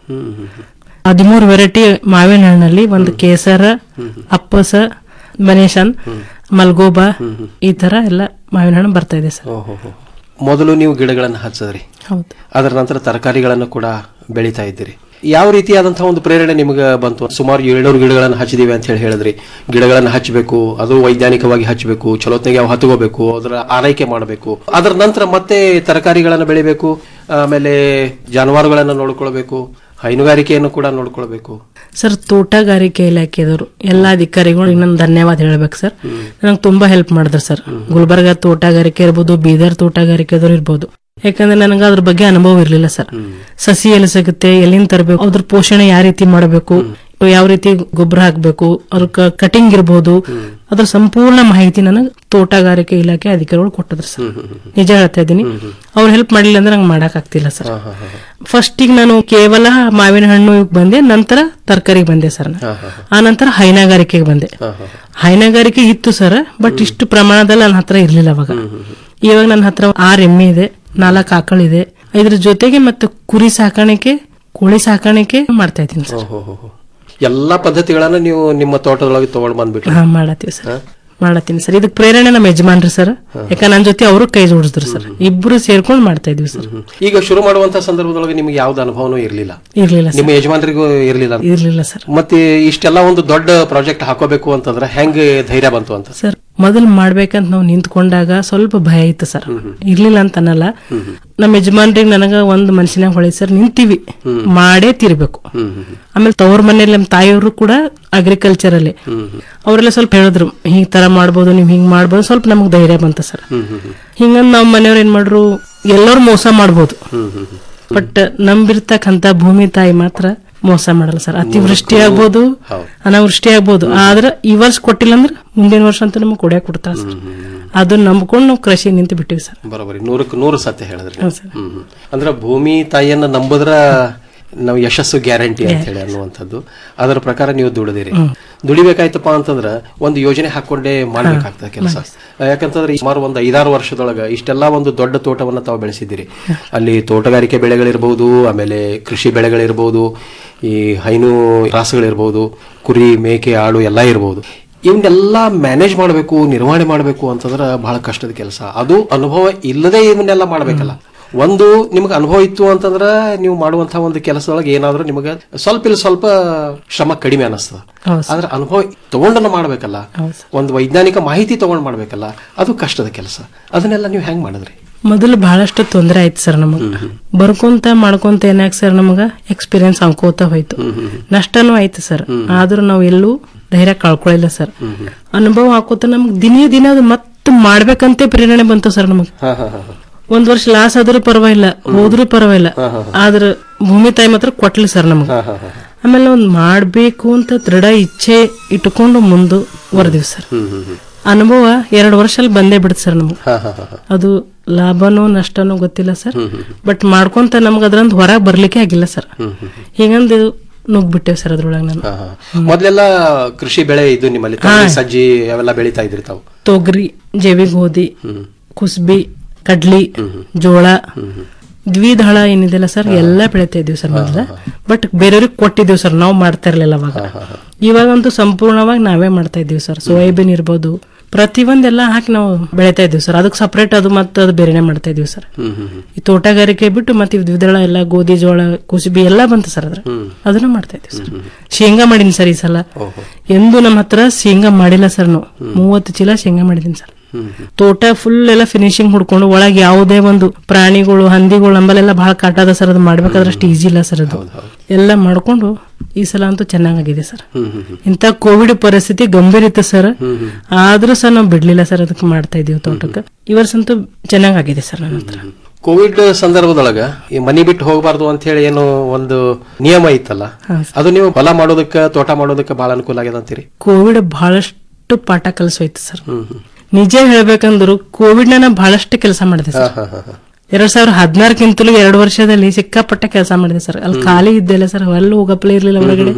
ಹದಿಮೂರು ವೆರೈಟಿ ಮಾವಿನ ಹಣ್ಣಲ್ಲಿ ಒಂದು ಕೇಸರ ಅಪ್ಪಸ ಬನೇಶನ್ ಮಲ್ಗೋಬಾ ಈ ತರ ಎಲ್ಲ ಮಾವಿನ ಹಣ್ಣು ಬರ್ತಾ ಇದೆ ಸರ್ ಓಹೋ ಮೊದಲು ನೀವು ಗಿಡಗಳನ್ನು ಹಚ್ಚದ್ರಿ ಹೌದು ಅದರ ನಂತರ ತರಕಾರಿಗಳನ್ನು ಕೂಡ ಬೆಳೀತಾ ಇದ್ದೀರಿ ಯಾವ ರೀತಿಯಾದಂತಹ ಒಂದು ಪ್ರೇರಣೆ ನಿಮಗೆ ಬಂತು ಸುಮಾರು ಏಳ್ನೂರು ಗಿಡಗಳನ್ನು ಹಚ್ಚಿದೀವಿ ಅಂತ ಹೇಳಿ ಹೇಳಿದ್ರಿ ಗಿಡಗಳನ್ನು ಹಚ್ಚಬೇಕು ಅದು ವೈಜ್ಞಾನಿಕವಾಗಿ ಹಚ್ಚಬೇಕು ಚಲೋತ್ನಾಗೆ ಅವು ಹತ್ಕೋಬೇಕು ಅದರ ಆರೈಕೆ ಮಾಡಬೇಕು ಅದರ ನಂತರ ಮತ್ತೆ ತರಕಾರಿಗಳನ್ನು ಬೆಳಿಬೇಕು ಆಮೇಲೆ ಜಾನುವಾರುಗಳನ್ನು ನೋಡ್ಕೊಳ್ಬೇಕು ಹೈನುಗಾರಿಕೆಯನ್ನು ಕೂಡ ನೋಡ್ಕೊಳ್ಬೇಕು ಸರ್ ತೋಟಗಾರಿಕೆ ಇಲಾಖೆದವರು ಎಲ್ಲ ಅಧಿಕಾರಿಗಳು ಇನ್ನೊಂದು ಧನ್ಯವಾದ ಹೇಳ್ಬೇಕು ಸರ್ ನನಗೆ ತುಂಬಾ ಹೆಲ್ಪ್ ಮಾಡಿದ್ರು ಸರ್ ಗುಲ್ಬರ್ಗ ತೋಟಗಾರಿಕೆ ಇರ್ಬೋದು ಬೀದರ್ ತೋಟಗಾರಿಕೆದವ್ರು ಇರ್ಬೋದು ಯಾಕಂದ್ರೆ ನನಗೆ ಅದ್ರ ಬಗ್ಗೆ ಅನುಭವ ಇರ್ಲಿಲ್ಲ ಸರ್ ಸಸಿ ಎಲ್ಲಿ ಸಿಗುತ್ತೆ ಎಲ್ಲಿಂದ ತರಬೇಕು ಅದ್ರ ಪೋಷಣೆ ಯಾವ ರೀತಿ ಮಾಡಬೇಕು ಯಾವ ರೀತಿ ಗೊಬ್ಬರ ಹಾಕ್ಬೇಕು ಅದ್ರ ಕಟಿಂಗ್ ಇರ್ಬೋದು ಅದ್ರ ಸಂಪೂರ್ಣ ಮಾಹಿತಿ ನನಗೆ ತೋಟಗಾರಿಕೆ ಇಲಾಖೆ ಅಧಿಕಾರಿಗಳು ಕೊಟ್ಟಿದ್ರು ಸರ್ ನಿಜ ಹೇಳ್ತಾ ಇದ್ದೀನಿ ಅವ್ರು ಹೆಲ್ಪ್ ಮಾಡಿಲ್ಲ ಅಂದ್ರೆ ನಂಗೆ ಮಾಡಕ್ ಆಗ್ತಿಲ್ಲ ಸರ್ ಫಸ್ಟಿಗೆ ನಾನು ಕೇವಲ ಮಾವಿನ ಹಣ್ಣು ಇವ್ಕ್ ಬಂದೆ ನಂತರ ತರಕಾರಿಗೆ ಬಂದೆ ಸರ್ ನಾನು. ಆ ನಂತರ ಹೈನುಗಾರಿಕೆಗೆ ಬಂದೆ ಹೈನುಗಾರಿಕೆ ಇತ್ತು ಸರ್ ಬಟ್ ಇಷ್ಟು ಪ್ರಮಾಣದಲ್ಲಿ ನನ್ನ ಹತ್ರ ಇರ್ಲಿಲ್ಲ ಅವಾಗ ಇವಾಗ ನನ್ನ ಹತ್ರ ಆರ್ ಎಮ್ಮೆ ಇದೆ ನಾಲ್ಕು ಆಕಳಿದೆ ಇದ್ರ ಜೊತೆಗೆ ಮತ್ತೆ ಕುರಿ ಸಾಕಾಣಿಕೆ ಕೋಳಿ ಸಾಕಾಣಿಕೆ ಮಾಡ್ತಾ ಇದ್ದೀನಿ ಸರ್ ಎಲ್ಲಾ ಪದ್ಧತಿಗಳನ್ನ ನೀವು ನಿಮ್ಮ ತೋಟದೊಳಗೆ ತಗೊಂಡ್ ಬಂದ್ಬಿಟ್ರಿ ಹಾ ಮಾಡತ್ತೀವಿ ಸರ್ ಮಾಡತ್ತೀನಿ ಸರ್ ಇದಕ್ ಪ್ರೇರಣೆ ನಮ್ಮ ಯಜಮಾನ್ರಿ ಸರ್ ಯಾಕ ನನ್ನ ಜೊತೆ ಅವರು ಕೈ ಜೋಡಿಸಿದ್ರು ಸರ್ ಇಬ್ರು ಸೇರ್ಕೊಂಡು ಮಾಡ್ತಾ ಇದೀವಿ ಸರ್ ಈಗ ಶುರು ಮಾಡುವಂತ ಸಂದರ್ಭದೊಳಗೆ ನಿಮ್ಗೆ ಯಾವ್ದು ಅನುಭವನೂ ಇರ್ಲಿಲ್ಲ ಇರ್ಲಿಲ್ಲ ಸರ್ ನಿಮ್ಮ ಯಜಮಾನರಿಗೂ ಇರ್ಲಿಲ್ಲ ಇರ್ಲಿಲ್ಲ ಸರ್ ಮತ್ತೆ ಇಷ್ಟೆಲ್ಲ ಒಂದು ದೊಡ್ಡ ಪ್ರಾಜೆಕ್ಟ್ ಹಾಕೋಬೇಕು ಅಂತಂದ್ರೆ ಹೆಂಗೆ ಧೈರ್ಯ ಬಂತು ಅಂತ ಸರ್ ಮೊದಲು ಮಾಡ್ಬೇಕಂತ ನಾವು ನಿಂತ್ಕೊಂಡಾಗ ಸ್ವಲ್ಪ ಭಯ ಇತ್ತು ಸರ್ ಇರ್ಲಿಲ್ಲ ಅಂತ ಅನ್ನಲ್ಲ ನಮ್ಮ ಯಜಮಾನ್ರಿಗೆ ನನಗ ಒಂದು ಮನುಷ್ಯನಾಗ ಹೊಳಿ ಸರ್ ನಿಂತೀವಿ ಮಾಡೇ ತೀರ್ಬೇಕು ಆಮೇಲೆ ತವ್ರ ಮನೇಲಿ ನಮ್ಮ ತಾಯಿಯವರು ಕೂಡ ಅಗ್ರಿಕಲ್ಚರ್ ಅಲ್ಲಿ ಅವರೆಲ್ಲ ಸ್ವಲ್ಪ ಹೇಳಿದ್ರು ಹಿಂಗ್ ತರ ಮಾಡ್ಬೋದು ನೀವ್ ಹಿಂಗ್ ಮಾಡ್ಬೋದು ಸ್ವಲ್ಪ ನಮಗ್ ಧೈರ್ಯ ಬಂತ ಸರ್ ಹಿಂಗಂದ್ ನಾವ್ ಮನೆಯವ್ರು ಏನ್ ಮಾಡ್ರು ಎಲ್ಲರೂ ಮೋಸ ಮಾಡ್ಬೋದು ಬಟ್ ನಂಬಿರ್ತಕ್ಕಂತ ಭೂಮಿ ತಾಯಿ ಮಾತ್ರ ಮೋಸ ಮಾಡಲ್ಲ ಸರ್ ಅತಿವೃಷ್ಟಿ ಆಗ್ಬೋದು ಅನಾವೃಷ್ಟಿ ಆಗ್ಬೋದು ಆದ್ರೆ ಈ ವರ್ಷ ಕೊಟ್ಟಿಲ್ಲ ಅಂದ್ರೆ ಮುಂದಿನ ವರ್ಷ ಅಂತ ನಮಗೆ ಕೊಡ್ಯಾಕ್ ಕೊಡ್ತಾರ ಸರ್ ಅದನ್ನ ನಂಬ್ಕೊಂಡು ನಾವು ಕೃಷಿ ನಿಂತು ಬಿಟ್ಟಿವಿ ಸರ್ ಬರೋಬರಿ ನೂರಕ್ಕೆ ನೂರು ಸತ್ಯ ಹೇಳಿದ್ರಿ ಹೌದ್ ಸರ್. ಹ್ಮ್ ಹ್ಮ್. ಅಂದ್ರೆ ಭೂಮಿ ತಾಯಿಯನ್ನ ನಂಬುದ್ರ ನಾವು ಯಶಸ್ಸು ಗ್ಯಾರಂಟಿ ಅಂತ ಹೇಳಿ ಅನ್ನುವಂಥದ್ದು ಅದರ ಪ್ರಕಾರ ನೀವು ದುಡಿದಿರಿ ದುಡಿಬೇಕಾಯ್ತಪ್ಪ ಅಂತಂದ್ರ ಒಂದು ಯೋಜನೆ ಹಾಕೊಂಡೇ ಮಾಡ್ಬೇಕಾಗ್ತದೆ ಕೆಲಸ ಯಾಕಂತಂದ್ರೆ ಸುಮಾರು ಒಂದು ಐದಾರು ವರ್ಷದೊಳಗ ಇಷ್ಟೆಲ್ಲ ಒಂದು ದೊಡ್ಡ ತೋಟವನ್ನ ತಾವು ಬೆಳೆಸಿದ್ದೀರಿ ಅಲ್ಲಿ ತೋಟಗಾರಿಕೆ ಬೆಳೆಗಳಿರ್ಬೋದು ಆಮೇಲೆ ಕೃಷಿ ಬೆಳೆಗಳಿರ್ಬೋದು ಈ ಹೈನು ರಾಸುಗಳಿರ್ಬೋದು ಕುರಿ ಮೇಕೆ ಆಡು ಎಲ್ಲ ಇರ್ಬೋದು ಇವನ್ನೆಲ್ಲ ಮ್ಯಾನೇಜ್ ಮಾಡಬೇಕು ನಿರ್ವಹಣೆ ಮಾಡಬೇಕು ಅಂತಂದ್ರೆ ಬಹಳ ಕಷ್ಟದ ಕೆಲಸ ಅದು ಅನುಭವ ಇಲ್ಲದೆ ಇವನ್ನೆಲ್ಲ ಮಾಡ್ಬೇಕಲ್ಲ ಒಂದು ನಿಮ್ಗೆ ಅನುಭವ ಇತ್ತು ಅಂತಂದ್ರ ನೀವು ಮಾಡುವಂತಹ ಒಂದು ಕೆಲಸದೊಳಗೆ ಏನಾದ್ರೂ ನಿಮಗೆ ಸ್ವಲ್ಪ ಇಲ್ಲ ಸ್ವಲ್ಪ ಶ್ರಮ ಕಡಿಮೆ ಅನಿಸ್ತದ ಆದ್ರೆ ಅನುಭವ ತಗೊಂಡನ್ನ ಮಾಡ್ಬೇಕಲ್ಲ ಒಂದು ವೈಜ್ಞಾನಿಕ ಮಾಹಿತಿ ತಗೊಂಡ್ ಮಾಡ್ಬೇಕಲ್ಲ ಅದು ಕಷ್ಟದ ಕೆಲಸ ಅದನ್ನೆಲ್ಲ ನೀವು ಹೆಂಗ್ ಮಾಡಿದ್ರಿ ಮೊದಲು ಬಹಳಷ್ಟು ತೊಂದರೆ ಆಯ್ತು ಸರ್ ನಮಗ್ ಬರ್ಕೊಂತ ಮಾಡ್ಕೊಂತ ಏನಾಗ ಸರ್ ನಮಗ ಎಕ್ಸ್ಪೀರಿಯನ್ಸ್ ಅನ್ಕೋತ ಹೋಯ್ತು ನಷ್ಟನೂ ಆಯ್ತು ಸರ್ ಆದ್ರೂ ನಾವು ಎಲ್ಲೂ ಧೈರ್ಯ ಕಳ್ಕೊಳ್ಳಿಲ್ಲ ಸರ್ ಅನುಭವ ಹಾಕೋತ ನಮ್ಗ್ ದಿನೇ ದಿನ ಅದು ಮತ್ತೆ ಮಾಡ್ಬೇಕಂತೆ ಪ್ರೇರಣೆ ಬಂತು ಸರ್ ನಮಗ್ ಒಂದ್ ವರ್ಷ ಲಾಸ್ ಆದ್ರೂ ಪರವಾಗಿಲ್ಲ ಹೋದ್ರೂ ಪರವಾಗಿಲ್ಲ ಆದ್ರ ಭೂಮಿ ತಾಯಿ ಮಾತ್ರ ಕೊಟ್ಲಿ ಸರ್ ನಮಗ್ ಆಮೇಲೆ ಒಂದ್ ಮಾಡ್ಬೇಕು ಅಂತ ದೃಢ ಇಚ್ಛೆ ಇಟ್ಕೊಂಡು ಮುಂದುವರೆದಿವಿ ಸರ್ ಅನುಭವ ಎರಡು ವರ್ಷಲ್ಲಿ ಬಂದೇ ಬಿಡುತ್ತೆ ಸರ್ ನಮ್ಗೆ ಅದು ಲಾಭನೋ ನಷ್ಟನೋ ಗೊತ್ತಿಲ್ಲ ಸರ್ ಬಟ್ ಮಾಡ್ಕೊಂತ ನಮ್ಗೆ ಅದ್ರಂದ್ ಹೊರಗೆ ಬರ್ಲಿಕ್ಕೆ ಆಗಿಲ್ಲ ಸರ್ ಹೀಗಂದು ನುಗ್ಬಿಟ್ಟೆವ್ ಸರ್ ಅದ್ರೊಳಗೆ ನಾನು ಮೊದ್ಲೆಲ್ಲ ಕೃಷಿ ಬೆಳೆ ಇದು ನಿಮ್ಮಲ್ಲಿ ತೊಗರಿ, ಸಜ್ಜಿ ಅವೆಲ್ಲ ಬೆಳೀತಾ ಇದ್ರಿ ತಾವು ತೊಗರಿ ಜವಿ ಗೋಧಿ ಕುಸ್ಬಿ ಕಡ್ಲಿ ಜೋಳ ದ್ವಿದಳ ಏನಿದೆಲ್ಲ ಸರ್ ಎಲ್ಲ ಬೆಳಿತಾ ಇದೀವಿ ಸರ್ ಮೊದ್ಲ ಬಟ್ ಬೇರೆಯವ್ರಿಗೆ ಕೊಟ್ಟಿದ್ದೀವಿ ಸರ್ ನಾವು ಮಾಡ್ತಾ ಇರ್ಲಿಲ್ಲ ಅವಾಗ ಇವಾಗಂತೂ ಸಂಪೂರ್ಣವಾಗಿ ನಾವೇ ಮಾಡ್ತಾ ಇದೀವಿ ಸರ್ ಸೋಯಾಬೀನ್ ಇರ್ಬೋದು ಪ್ರತಿಯೊಂದೆಲ್ಲ ಹಾಕಿ ನಾವು ಬೆಳಿತಾ ಇದೀವಿ ಸರ್ ಅದಕ್ಕೆ ಸಪರೇಟ್ ಅದು ಮತ್ತೆ ಅದು ಬೇರೆನೆ ಮಾಡ್ತಾ ಇದೀವಿ ಸರ್ ಈ ತೋಟಗಾರಿಕೆ ಬಿಟ್ಟು ಮತ್ತೆ ಇವ್ ದ್ವಿದಳ ಎಲ್ಲ ಗೋಧಿ ಜೋಳ ಕುಸುಬಿ ಎಲ್ಲ ಬಂತು ಸರ್ ಅದ್ರ ಅದನ್ನ ಮಾಡ್ತಾ ಇದೀವಿ ಸರ್ ಶೇಂಗಾ ಮಾಡೀನಿ ಸರ್ ಈ ಸಲ ಎಂದು ನಮ್ಮ ಹತ್ರ ಶೇಂಗಾ ಮಾಡಿಲ್ಲ ಸರ್ ನಾವು ಮೂವತ್ತು ಚೀಲ ಶೇಂಗಾ ಮಾಡಿದೀನಿ ಸರ್ ತೋಟ ಫುಲ್ ಎಲ್ಲ ಫಿನಿಶಿಂಗ್ ಹುಡ್ಕೊಂಡು ಒಳಗೆ ಯಾವುದೇ ಒಂದು ಪ್ರಾಣಿಗಳು ಹಂದಿಗಳು ನಂಬಲೆಲ್ಲ ಬಹಳ ಕಾಟದ ಸರ್ ಅದು ಮಾಡ್ಬೇಕಾದ್ರೆ ಅಷ್ಟು ಈಜಿ ಇಲ್ಲ ಸರ್ ಅದು ಎಲ್ಲ ಮಾಡ್ಕೊಂಡು ಈ ಸಲ ಅಂತೂ ಚೆನ್ನಾಗಿದೆ ಸರ್ ಇಂಥ ಕೋವಿಡ್ ಪರಿಸ್ಥಿತಿ ಗಂಭೀರ ಇತ್ತು ಸರ್ ಆದ್ರೂ ಸಹ ನಾವು ಬಿಡ್ಲಿಲ್ಲ ಸರ್ ಅದಕ್ಕೆ ಮಾಡ್ತಾ ಇದೀವಿ ತೋಟಕ್ಕೆ ಈ ವರ್ಷ ಅಂತೂ ಚೆನ್ನಾಗಾಗಿದೆ ಸರ್ ನನ್ನ ಹತ್ರ ಕೋವಿಡ್ ಸಂದರ್ಭದೊಳಗ ಈ ಮನಿ ಬಿಟ್ಟು ಹೋಗಬಾರ್ದು ಅಂತ ಹೇಳಿ ಏನು ಒಂದು ನಿಯಮ ಇತ್ತಲ್ಲ ಅದು ನೀವು ಹೊಲ ಮಾಡೋದಕ್ಕ ತೋಟ ಮಾಡೋದಕ್ಕ ಬಹಳ ಅನುಕೂಲ ಆಗ್ಯದ ಅಂತೀರಿ ಕೋವಿಡ್ ಬಹಳಷ್ಟು ಪಾಠ ಕಲಿಸೋಯ್ತು ಸರ್ ನಿಜ ಹೇಳ್ಬೇಕಂದ್ರು ಕೋವಿಡ್ ನ ಬಹಳಷ್ಟು ಕೆಲಸ ಮಾಡಿದೆ ಸರ್ ಎರಡ್ ಸಾವಿರದ ಹದಿನಾರಕ್ಕಿಂತಲೂ ಎರಡು ವರ್ಷದಲ್ಲಿ ಸಿಕ್ಕಾಪಟ್ಟೆ ಕೆಲಸ ಮಾಡಿದೆ ಸರ್ ಅಲ್ಲಿ ಖಾಲಿ ಇದ್ದೆಲ್ಲ ಸರ್ ಅಲ್ಲಿ ಹೋಗಪ್ಲೇ ಇರ್ಲಿಲ್ಲ ಹೊರಗಡೆ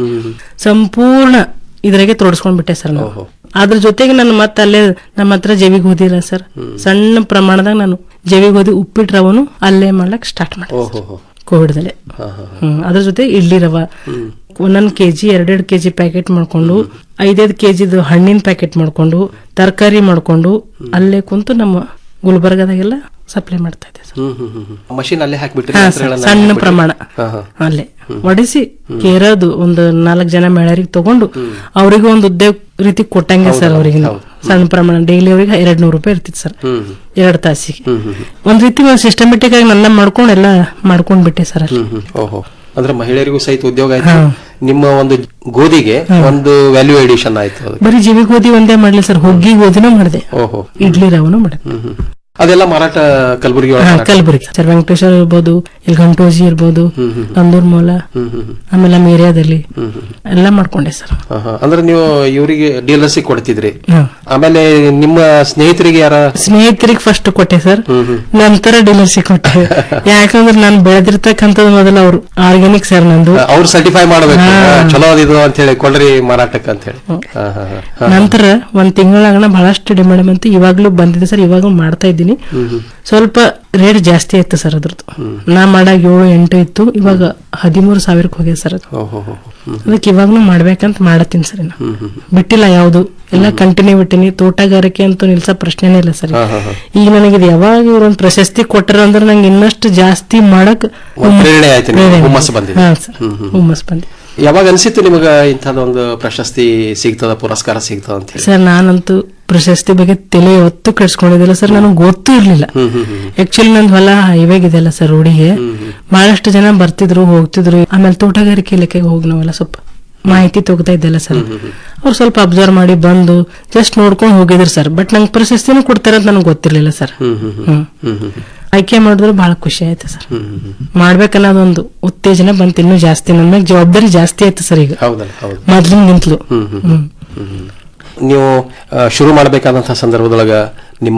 ಸಂಪೂರ್ಣ ಇದ್ರಾಗೆ ತೋಡಿಸ್ಕೊಂಡ್ಬಿಟ್ಟೆ ಸರ್ ನಾವು ಅದ್ರ ಜೊತೆಗೆ ನಾನು ಮತ್ತೆ ಅಲ್ಲೇ ನಮ್ಮ ಹತ್ರ ಜೈವಿಕ ಗೋಧಿ ಇಲ್ಲ ಸರ್ ಸಣ್ಣ ಪ್ರಮಾಣದಾಗ ನಾನು ಜೈವಿಕ ಗೋಧಿ ಉಪ್ಪಿಟ್ಟು ರವನು ಅಲ್ಲೇ ಮಾಡ್ಲಕ್ ಸ್ಟಾರ್ಟ್ ಮಾಡಿದೆ ಓಹೋ ಕೋವಿಡ್ದಲ್ಲೇ ಹ್ಮ್ ಅದ್ರ ಜೊತೆ ಇಡ್ಲಿ ರವ ಒಂದೊಂದ್ ಕೆಜಿ ಎರಡೆರಡು ಕೆಜಿ ಪ್ಯಾಕೆಟ್ ಮಾಡ್ಕೊಂಡು ಐದೈದು ಕೆಜಿದು ಹಣ್ಣಿನ ಪ್ಯಾಕೆಟ್ ಮಾಡ್ಕೊಂಡು ತರಕಾರಿ ಮಾಡ್ಕೊಂಡು ಅಲ್ಲೇ ಕುಂತು ನಮ್ಮ ಗುಲ್ಬರ್ಗದಾಗೆಲ್ಲ ಸಪ್ಲೈ ಮಾಡ್ತಾ ಇದ್ದೆ ಸರ್. ಮಷಿನ್ ಅಲ್ಲೇ ಹಾಕ್ಬಿಟ್ರಿ ಹಾ, ಯಂತ್ರಗಳನ್ನ ಸರ್. ಸಣ್ಣ ಹಾಕ್ಬಿಟ್ರಿ? ಪ್ರಮಾಣ ಹಾ, ಹಾ. ಅಲ್ಲೇ ಒಡಿಸಿ ಕೇರೋದು ಒಂದು ನಾಲ್ಕು ಜನ ಮೇಳರಿಗೆ ತಗೊಂಡು ಅವರಿಗೂ ಒಂದು ಉದ್ಯೋಗ ರೀತಿ ಕೊಟ್ಟಂಗೆ ಸರ್ ಅವರಿಗೆ ಸಣ್ಣ ಪ್ರಮಾಣ ಡೈಲಿ ಅವ್ರಿಗೆ ಎರಡ್ ನೂರು ರೂಪಾಯಿ ಇರ್ತಿತ್ತು ಸರ್ ಎರಡ್ ತಾಸಿಗೆ ಒಂದ್ ರೀತಿ ಸಿಸ್ಟಮೆಟಿಕ್ ಆಗಿ ನನ್ನ ಮಾಡ್ಕೊಂಡು ಎಲ್ಲ ಮಾಡ್ಕೊಂಡ್ ಬಿಟ್ಟೆ ಸರ್ ಅಲ್ಲಿ ಹ್ಮ್, ಹ್ಮ್. ಓಹೋ ಅಂದ್ರೆ ಮಹಿಳೆಯರಿಗೂ ಸಹಿತ ಉದ್ಯೋಗ ಆಯ್ತು ನಿಮ್ಮ ಒಂದು ಗೋಧಿಗೆ ಒಂದು ವ್ಯಾಲ್ಯೂ ಎಡಿಷನ್ ಆಯ್ತು ಅದಕ್ಕೆ ಬರೀ ಜೀವಿ ಗೋಧಿ ಒಂದೇ ಮಾಡ್ಲಿ ಸರ್ ಹುಗ್ಗಿ ಗೋಧಿನೂ ಮಾಡಿದೆ ಓಹೋ ಇಡ್ಲಿ ರವನು ಮಾಡಿದೆ ಹ್ಮ್, ಹ್ಮ್. ಅದೆಲ್ಲ ಮಾರಾಟ ಕಲಬುರಗಿ ಒಳಗೆ ಹಾ, ಮಾರಾಟ? ಕಲಬುರಗಿ ಸರ್ ವೆಂಕಟೇಶ್ವರ ಇರ್ಬೋದು ಇಲ್ಲಿ ಗಂಟೋಜಿ ಇರ್ಬೋದು ನಂದೂರ್ ಮೂಲ ಹ್ಮ್, ಹ್ಮ್, ಹ್ಮ್. ಆಮೇಲೆ ನಮ್ಮ ಏರಿಯಾದಲ್ಲಿ ಹ್ಮ್, ಹ್ಮ್. ಎಲ್ಲ ಮಾಡ್ಕೊಂಡೆ ಸರ್ ಹಾ, ಹಾ. ಅಂದ್ರೆ ನೀವು ಇವರಿಗೆ ಡೀಲರ್ಸಿಗೆ ಕೊಡ್ತಿದ್ರಿ ಹಾ. ಆಮೇಲೆ ನಿಮ್ಮ ಸ್ನೇಹಿತರಿಗೆ ಯಾರ ಸ್ನೇಹಿತರಿಗೆ ಫಸ್ಟ್ ಕೊಟ್ಟೆ ಸರ್ ಹ್ಮ್, ಹ್ಮ್. ನಂತರ ಡೀಲರ್ಶಿಪ್ ಕೊಟ್ಟೆ ಯಾಕಂದ್ರೆ ನಾನು ಬೆಳೆದಿರ್ತಕ್ಕಂಥದ್ದು ಮೊದಲು ಅವರು ಆರ್ಗ್ಯಾನಿಕ್ ಸರ್ ನಂದು ಅವ್ರು ಸರ್ಟಿಫೈ ಮಾಡಬೇಕು ಹಾ. ಚಲೋ ಅದಿದು ಅಂತ ಹೇಳಿ ಕೊಡ್ರಿ ಮಾರಾಟಕ್ಕೆ ಅಂತ ಹೇಳಿ ಹಾ, ಹಾ, ಹಾ. ಹಾ. ನಂತರ ಒಂದ್ ತಿಂಗಳಾಗಣ ಬಹಳಷ್ಟು ಡಿಮಾಂಡ್ ಬಂತು ಇವಾಗ್ಲೂ ಬಂದಿದೆ ಸರ್ ಇವಾಗ್ಲೂ ಮಾಡ್ತಾ ಇದ್ದೀನಿ ಹ್ಮ್, ಹ್ಮ್. ಸ್ವಲ್ಪ ರೇಟ್ ಜಾಸ್ತಿ ಆಯ್ತು ಸರ್ ಅದ್ರದ್ದು ನಾ ಮಾಡಾಗ ಏಳು ಎಂಟು ಇತ್ತು ಇವಾಗ ಹದಿಮೂರು ಸಾವಿರಕ್ಕೆ ಹೋಗಿದೆ ಸರ್ ಅದು ಓಹೋ ಹೋ, ಹ್ಮ್. ಅದಕ್ಕೆ ಇವಾಗ್ಲೂ ಮಾಡ್ಬೇಕಂತ ಮಾಡತ್ತೀನಿ ಸರ್ ಇನ್ನು ಹ್ಮ್, ಹ್ಮ್. ಬಿಟ್ಟಿಲ್ಲ ಯಾವುದು ಎಲ್ಲ ಕಂಟಿನ್ಯೂ ಬಿಟ್ಟಿನಿ ತೋಟಗಾರಿಕೆ ಅಂತೂ ನಿಲ್ಸೋ ಪ್ರಶ್ನೆನೇ ಇಲ್ಲ ಸರ್ ಹಾ, ಹಾ, ಹಾ. ಈಗ ನನಗೆ ಇದು ಯಾವಾಗ ಇವ್ರೊಂದು ಪ್ರಶಸ್ತಿ ಕೊಟ್ಟರ ಅಂದ್ರೆ ನಂಗೆ ಇನ್ನಷ್ಟು ಜಾಸ್ತಿ ಮಾಡಕ್ ಒಂದ್ ಪ್ರೇರಣೆ ಆಯ್ತು ನಿಮ್ಗೆ, ಪ್ರೇರಣೆ ಹುಮ್ಮಸ್ಸು ಬಂದಿದೆ. ಹಾ ಸರ್ ಹ್ಮ್, ಹ್ಮ್. ಹುಮ್ಮಸ್ ಬಂದಿದೆ ಯಾವಾಗ ಅನ್ಸಿತ್ತು ನಿಮಗ ಇಂಥದ್ದೊಂದು ಪ್ರಶಸ್ತಿ ಸಿಗ್ತದ ಪುರಸ್ಕಾರ ಸಿಗ್ತದ ಅಂತ ಹೇಳಿ ಸರ್ ನಾನಂತೂ ಪ್ರಶಸ್ತಿ ಬಗ್ಗೆ ತಲೆ ಹೊತ್ತು ಕೆಡ್ಸ್ಕೊಂಡಿದ್ದಿಲ್ಲ ಸರ್ ನನಗೆ ಗೊತ್ತೂ ಇರ್ಲಿಲ್ಲ ಹ್ಮ್, ಹ್ಮ್, ಹ್ಮ್. ಆಕ್ಚುಲಿ ನಂದು ಹೊಲ ಹೈವೇಗಿದೆಲ್ಲ ಸರ್ ರೋಡಿಗೆ ಬಹಳಷ್ಟು ಜನ ಬರ್ತಿದ್ರು ಹೋಗ್ತಿದ್ರು ಆಮೇಲೆ ತೋಟಗಾರಿಕೆ ಇಲಾಖೆಗೆ ಹೋಗಿ ನಾವೆಲ್ಲ ಸ್ವಲ್ಪ ಮಾಹಿತಿ ತಗೋತಾ ಇದ್ದೆಲ್ಲ ಸರ್ ಅವ್ರು ಸ್ವಲ್ಪ ಅಬ್ಸರ್ವ್ ಮಾಡಿ ಬಂದು ಜಸ್ಟ್ ನೋಡ್ಕೊಂಡು ಹೋಗಿದ್ರು ಸರ್ ಬಟ್ ನಂಗೆ ಪ್ರಶಸ್ತಿನೂ ಕೊಡ್ತಾರೆ ಅಂತ ನನಗೆ ಗೊತ್ತಿರ್ಲಿಲ್ಲ ಸರ್ ಹ್ಮ್, ಹ್ಮ್, ಹ್ಮ್. ಹ್ಮ್. ಹ್ಮ್, ಹ್ಮ್, ಹ್ಮ್. ಆಯ್ಕೆ ಮಾಡಿದ್ರು ಬಹಳ ಖುಷಿ ಆಯ್ತು ಸರ್ ಹ್ಮ್, ಹ್ಮ್, ಹ್ಮ್. ಮಾಡ್ಬೇಕನ್ನೋದೊಂದು ಉತ್ತೇಜನ ಬಂತು ಇನ್ನೂ ಜಾಸ್ತಿ ನನ್ನ ಮ್ಯಾಗ ಜವಾಬ್ದಾರಿ ಜಾಸ್ತಿ ಆಯ್ತು ಸರ್ ಈಗ ಹೌದಲ್ಲ ಹೌದು ಮೊದ್ಲಿನ್ಗಿಂತಲೂ ಹ್ಮ್, ಹ್ಮ್, ಹ್ಮ್ ಹ್ಮ್. ನೀವು ಆ, ಶುರು ಮಾಡಬೇಕಾದಂತಹ ಸಂದರ್ಭದೊಳಗ ನಿಮ್ಮ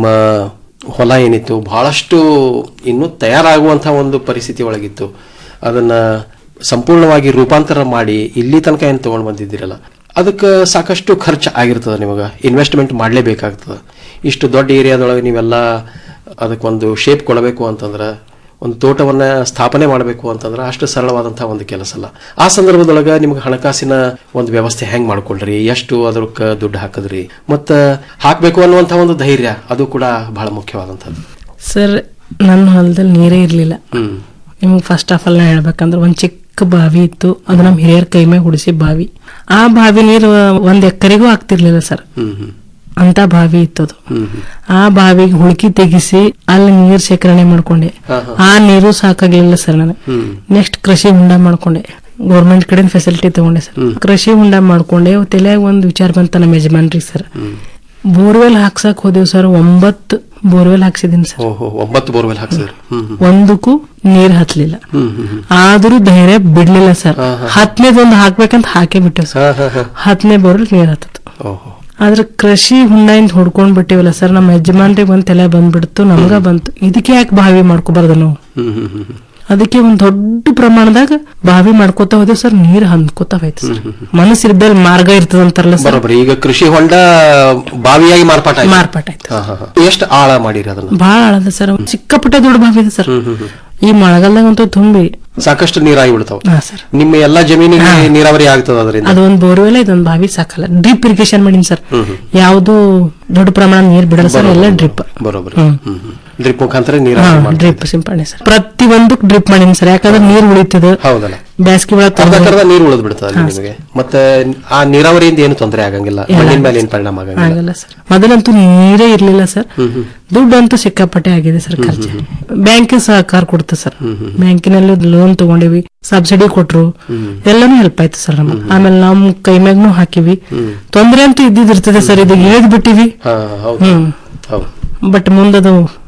ಹೊಲ ಏನಿತ್ತು ಬಹಳಷ್ಟು ಇನ್ನೂ ತಯಾರಾಗುವಂತಹ ಒಂದು ಪರಿಸ್ಥಿತಿ ಒಳಗಿತ್ತು ಅದನ್ನ ಸಂಪೂರ್ಣವಾಗಿ ರೂಪಾಂತರ ಮಾಡಿ ಇಲ್ಲಿ ತನಕ ಏನು ತಗೊಂಡು ಬಂದಿದ್ದೀರಲ್ಲ ಅದಕ್ಕೆ ಸಾಕಷ್ಟು ಖರ್ಚು ಆಗಿರ್ತದೆ ನಿಮಗೆ ಇನ್ವೆಸ್ಟ್ಮೆಂಟ್ ಮಾಡಲೇಬೇಕಾಗ್ತದೆ ಇಷ್ಟು ದೊಡ್ಡ ಏರಿಯಾದೊಳಗೆ ನೀವೆಲ್ಲ ಅದಕ್ಕೊಂದು ಶೇಪ್ ಕೊಡಬೇಕು ಅಂತಂದ್ರೆ ಒಂದು ತೋಟವನ್ನ ಸ್ಥಾಪನೆ ಮಾಡಬೇಕು ಅಂತಂದ್ರೆ ಅಷ್ಟು ಸರಳವಾದಂತಹ ಒಂದು ಕೆಲಸ ಅಲ್ಲ ಆ ಸಂದರ್ಭದೊಳಗ ನಿಮ್ಗೆ ಹಣಕಾಸಿನ ಒಂದು ವ್ಯವಸ್ಥೆ ಹೆಂಗ್ ಮಾಡ್ಕೊಳ್ರಿ ಎಷ್ಟು ಅದಕ್ಕೆ ದುಡ್ಡು ಹಾಕಿದ್ರಿ ಮತ್ತ ಹಾಕ್ಬೇಕು ಅನ್ನುವಂತ ಒಂದು ಧೈರ್ಯ ಅದು ಕೂಡ ಬಹಳ ಮುಖ್ಯವಾದಂತದ್ದು ಸರ್ ನನ್ನ ಹೊಲದಲ್ಲಿ ನೀರೇ ಇರ್ಲಿಲ್ಲ ಹ್ಮ್ ನಿಮ್ಗೆ ಫಸ್ಟ್ ಆಫ್ ಆಲ್ ನಾ ಹೇಳ್ಬೇಕಂದ್ರೆ ಒಂದ್ ಚಿಕ್ಕ ಬಾವಿ ಇತ್ತು ಅದು ನಮ್ಮ ಹಿರಿಯರ ಕೈ ಮೇಲೆ ಹುಡಿಸಿ ಬಾವಿ ಆ ಬಾವಿ ನೀರು ಒಂದ್ ಎಕರೆಗೂ ಆಗ್ತಿರ್ಲಿಲ್ಲ ಸರ್ ಹ್ಮ್ ಹ್ಮ್ ಅಂತ ಬಾವಿ ಇತ್ತು ಅದು ಹ್ಮ್ ಹ್ಮ್ ಆ ಬಾವಿಗೆ ಹುಡುಕಿ ತೆಗಿಸಿ ಅಲ್ಲಿ ನೀರ್ ಶೇಖರಣೆ ಮಾಡ್ಕೊಂಡೆ ಹಾ, ಹಾ. ಆ ನೀರು ಸಾಕಾಗ್ಲಿಲ್ಲ ಸರ್ ನನಗೆ ಹ್ಮ್ ನೆಕ್ಸ್ಟ್ ಕೃಷಿ ಹೊಂಡ ಮಾಡ್ಕೊಂಡೆ ಗೌರ್ಮೆಂಟ್ ಕಡೆ ಫೆಸಿಲಿಟಿ ತಗೊಂಡೆ ಸರ್ ಕೃಷಿ ಹೊಂಡ ಮಾಡ್ಕೊಂಡೆ ತಲೆಯಾಗ ಒಂದು ವಿಚಾರ ಬಂತ ನಮ್ಮ ಯಜಮಾನ್ರಿಗೆ ಸರ್ ಬೋರ್ವೆಲ್ ಹಾಕ್ಸಕ್ ಹೋದೇವ್ ಸರ್ ಒಂಬತ್ತು ಬೋರ್ವೆಲ್ ಹಾಕ್ಸಿದೀನಿ ಸರ್ ಓಹೋ ಒಂಬತ್ತು ಬೋರ್ವೆಲ್ ಹಾಕ್ಸಿದ್ರಿ ಹ್ಮ್ ಹ್ಮ್ ಒಂದಕ್ಕೂ ನೀರ್ ಹತ್ಲಿಲ್ಲ ಹ್ಮ್ ಹ್ಮ್ ಹ್ಮ್ ಆದ್ರೂ ಧೈರ್ಯ ಬಿಡ್ಲಿಲ್ಲ ಸರ್ ಹತ್ತನೇದೊಂದು ಹಾಕ್ಬೇಕಂತ ಹಾಕೇ ಬಿಟ್ಟೆವ್ ಸರ್ ಹಾ, ಹಾ, ಹಾ. ಹತ್ತನೇ ಬೋರ್ವೆಲ್ ನೀರ್ ಹತ್ತತ್ತು ಓಹೋ ಆದ್ರೆ ಕೃಷಿ ಹುಂಡಾಯಿಂದ ಹೊಡ್ಕೊಂಡ್ ಬಿಟ್ಟಿವಲ್ಲ ಸರ್ ನಮ್ಮ ಯಜಮಾನ್ರಿಗೆ ಒಂದ್ ತಲೆ ಬಂದ್ಬಿಡ್ತು ನಮ್ಗ ಬಂತು ಇದಕ್ಕೆ ಯಾಕೆ ಬಾವಿ ಮಾಡ್ಕೋಬಾರ್ದು ನಾವು ಹ್ಮ್ ಹ್ಮ್ ಹ್ಮ್ ಹ್ಮ್ ಅದಕ್ಕೆ ಒಂದ್ ದೊಡ್ಡ ಪ್ರಮಾಣದಾಗ ಬಾವಿ ಮಾಡ್ಕೋತಾ ಹೋದೇವ್ ಸರ್ ನೀರ್ ಹಂದ್ಕೋತಾ ಹೋಯ್ತು ಸರ್ ಮನಸ್ಸಿರ್ದಲ್ಲಿ ಮಾರ್ಗ ಇರ್ತದ ಅಂತಾರಲ್ಲ ಸರ್ ಬರೋಬ್ಬರಿ ಈಗ ಕೃಷಿ ಹೊಂಡ ಬಾವಿಯಾಗಿ ಮಾರ್ಪಾಟ ಆಯ್ತು. ಮಾರ್ಪಾಟ ಆಯ್ತು ಹಾ, ಹಾ, ಹಾ. ಎಷ್ಟು ಆಳ ಮಾಡಿರಿ ಅದನ್ನ ಬಹಳ ಆಳದ ಸರ್ ಸಿಕ್ಕಾಪಟ್ಟೆ ದೊಡ್ಡ ಬಾವಿ ಇದೆ ಸರ್ ಹ್ಮ್ ಹ್ಮ್ ಹ್ಮ್ ಈ ಮಳೆಗಾಲದಾಗಂತೂ ತುಂಬಿ ಸಾಕಷ್ಟು ನೀರಾಗಿ ಬಿಡ್ತಾವ ಹಾ ಸರ್ ನಿಮ್ಮ ಎಲ್ಲಾ ಜಮೀನಿಗೆ ನೀರಾವರಿ ಆಗ್ತದ ಅದರಿಂದ ಅದೊಂದ್ ಬೋರ್ವೆಲ್ ಇದೊಂದ್ ಬಾವಿ ಸಾಕಲ್ಲ ಡ್ರಿಪ್ ಇರಿಗೇಷನ್ ಮಾಡೀನಿ ಸರ್ ಹ್ಮ್ ಹ್ಮ್. ಯಾವ್ದು ದೊಡ್ಡ ಪ್ರಮಾಣ ನೀರ್ ಬಿಡಲ್ಲ ಸರ್ ಎಲ್ಲ ಡ್ರಿಪ್ ಬರೋಬ್ಬರಿ ಹ್ಮ್. ಹ್ಮ್ ಹ್ಮ್. ಡ್ರಿಪ್ ಮುಖಾಂತರ ನೀರಾವರಿ ಮಾಡ್ತಾರೆ ಡ್ರಿಪ್ ಸಿಂಪಡಣೆ ಸರ್ ಪ್ರತಿ ಒಂದು ಡ್ರಿಪ್ ಮಾಡೀನಿ ಸರ್ ಯಾಕಂದ್ರೆ ನೀರ್ ಉಳಿತದ ಹೌದಲ್ಲ ಬೇಸಿಗೆ ಒಳಗ್ ಅರ್ಧ ತೊಂದ್ರೆ- ಕರ್ಧ ನೀರು ಉಳಿದ್ ಬಿಡ್ತದೆ ಅಲ್ಲಿ ನಿಮಗೆ ಮತ್ತೆ ಆ ನೀರಾವರಿಯಿಂದ ಏನು ತೊಂದರೆ ಆಗಂಗಿಲ್ಲ ಇಲ್ಲ. ಮಣ್ಣಿನ ಮೇಲೆ ಏನು ಪರಿಣಾಮ ಆಗಂಗಿಲ್ಲ ಆಗಲ್ಲ ಸರ್ ಮೊದಲಂತೂ ನೀರೇ ಇರ್ಲಿಲ್ಲ ಸರ್ ಹ್ಮ್ ಹ್ಮ್ ದುಡ್ಡು ಅಂತೂ ಸಿಕ್ಕಾಪಟ್ಟೆ ಆಗಿದೆ ಸರ್ ಖರ್ಚು ಬ್ಯಾಂಕ್ ಸಹಕಾರ ಕೊಡ್ತ ಸರ್ ಬ್ಯಾಂಕಿನಲ್ಲಿ ಲೋನ್ ತಗೊಂಡಿವಿ ಸಬ್ಸಿಡಿ ಕೊಟ್ರು ಎಲ್ಲಾನು ಹೆಲ್ಪ್ ಆಯ್ತು ಸರ್ ನಮ್ಗೆ ಆಮೇಲೆ ನಮ್ ಕೈ ಮ್ಯಾಗ್ನು ಹಾಕಿವಿ ತೊಂದ್ರೆ ಅಂತೂ ಇದ್ದಿದಿರ್ತದೆ ಸರ್ ಇದು ಇಳಿದ್ ಬಿಟ್ಟಿವಿ ಹಾ ಹೌದು ಹ್ಮ್ ಹೌದು ಬಟ್ ಮುಂದದು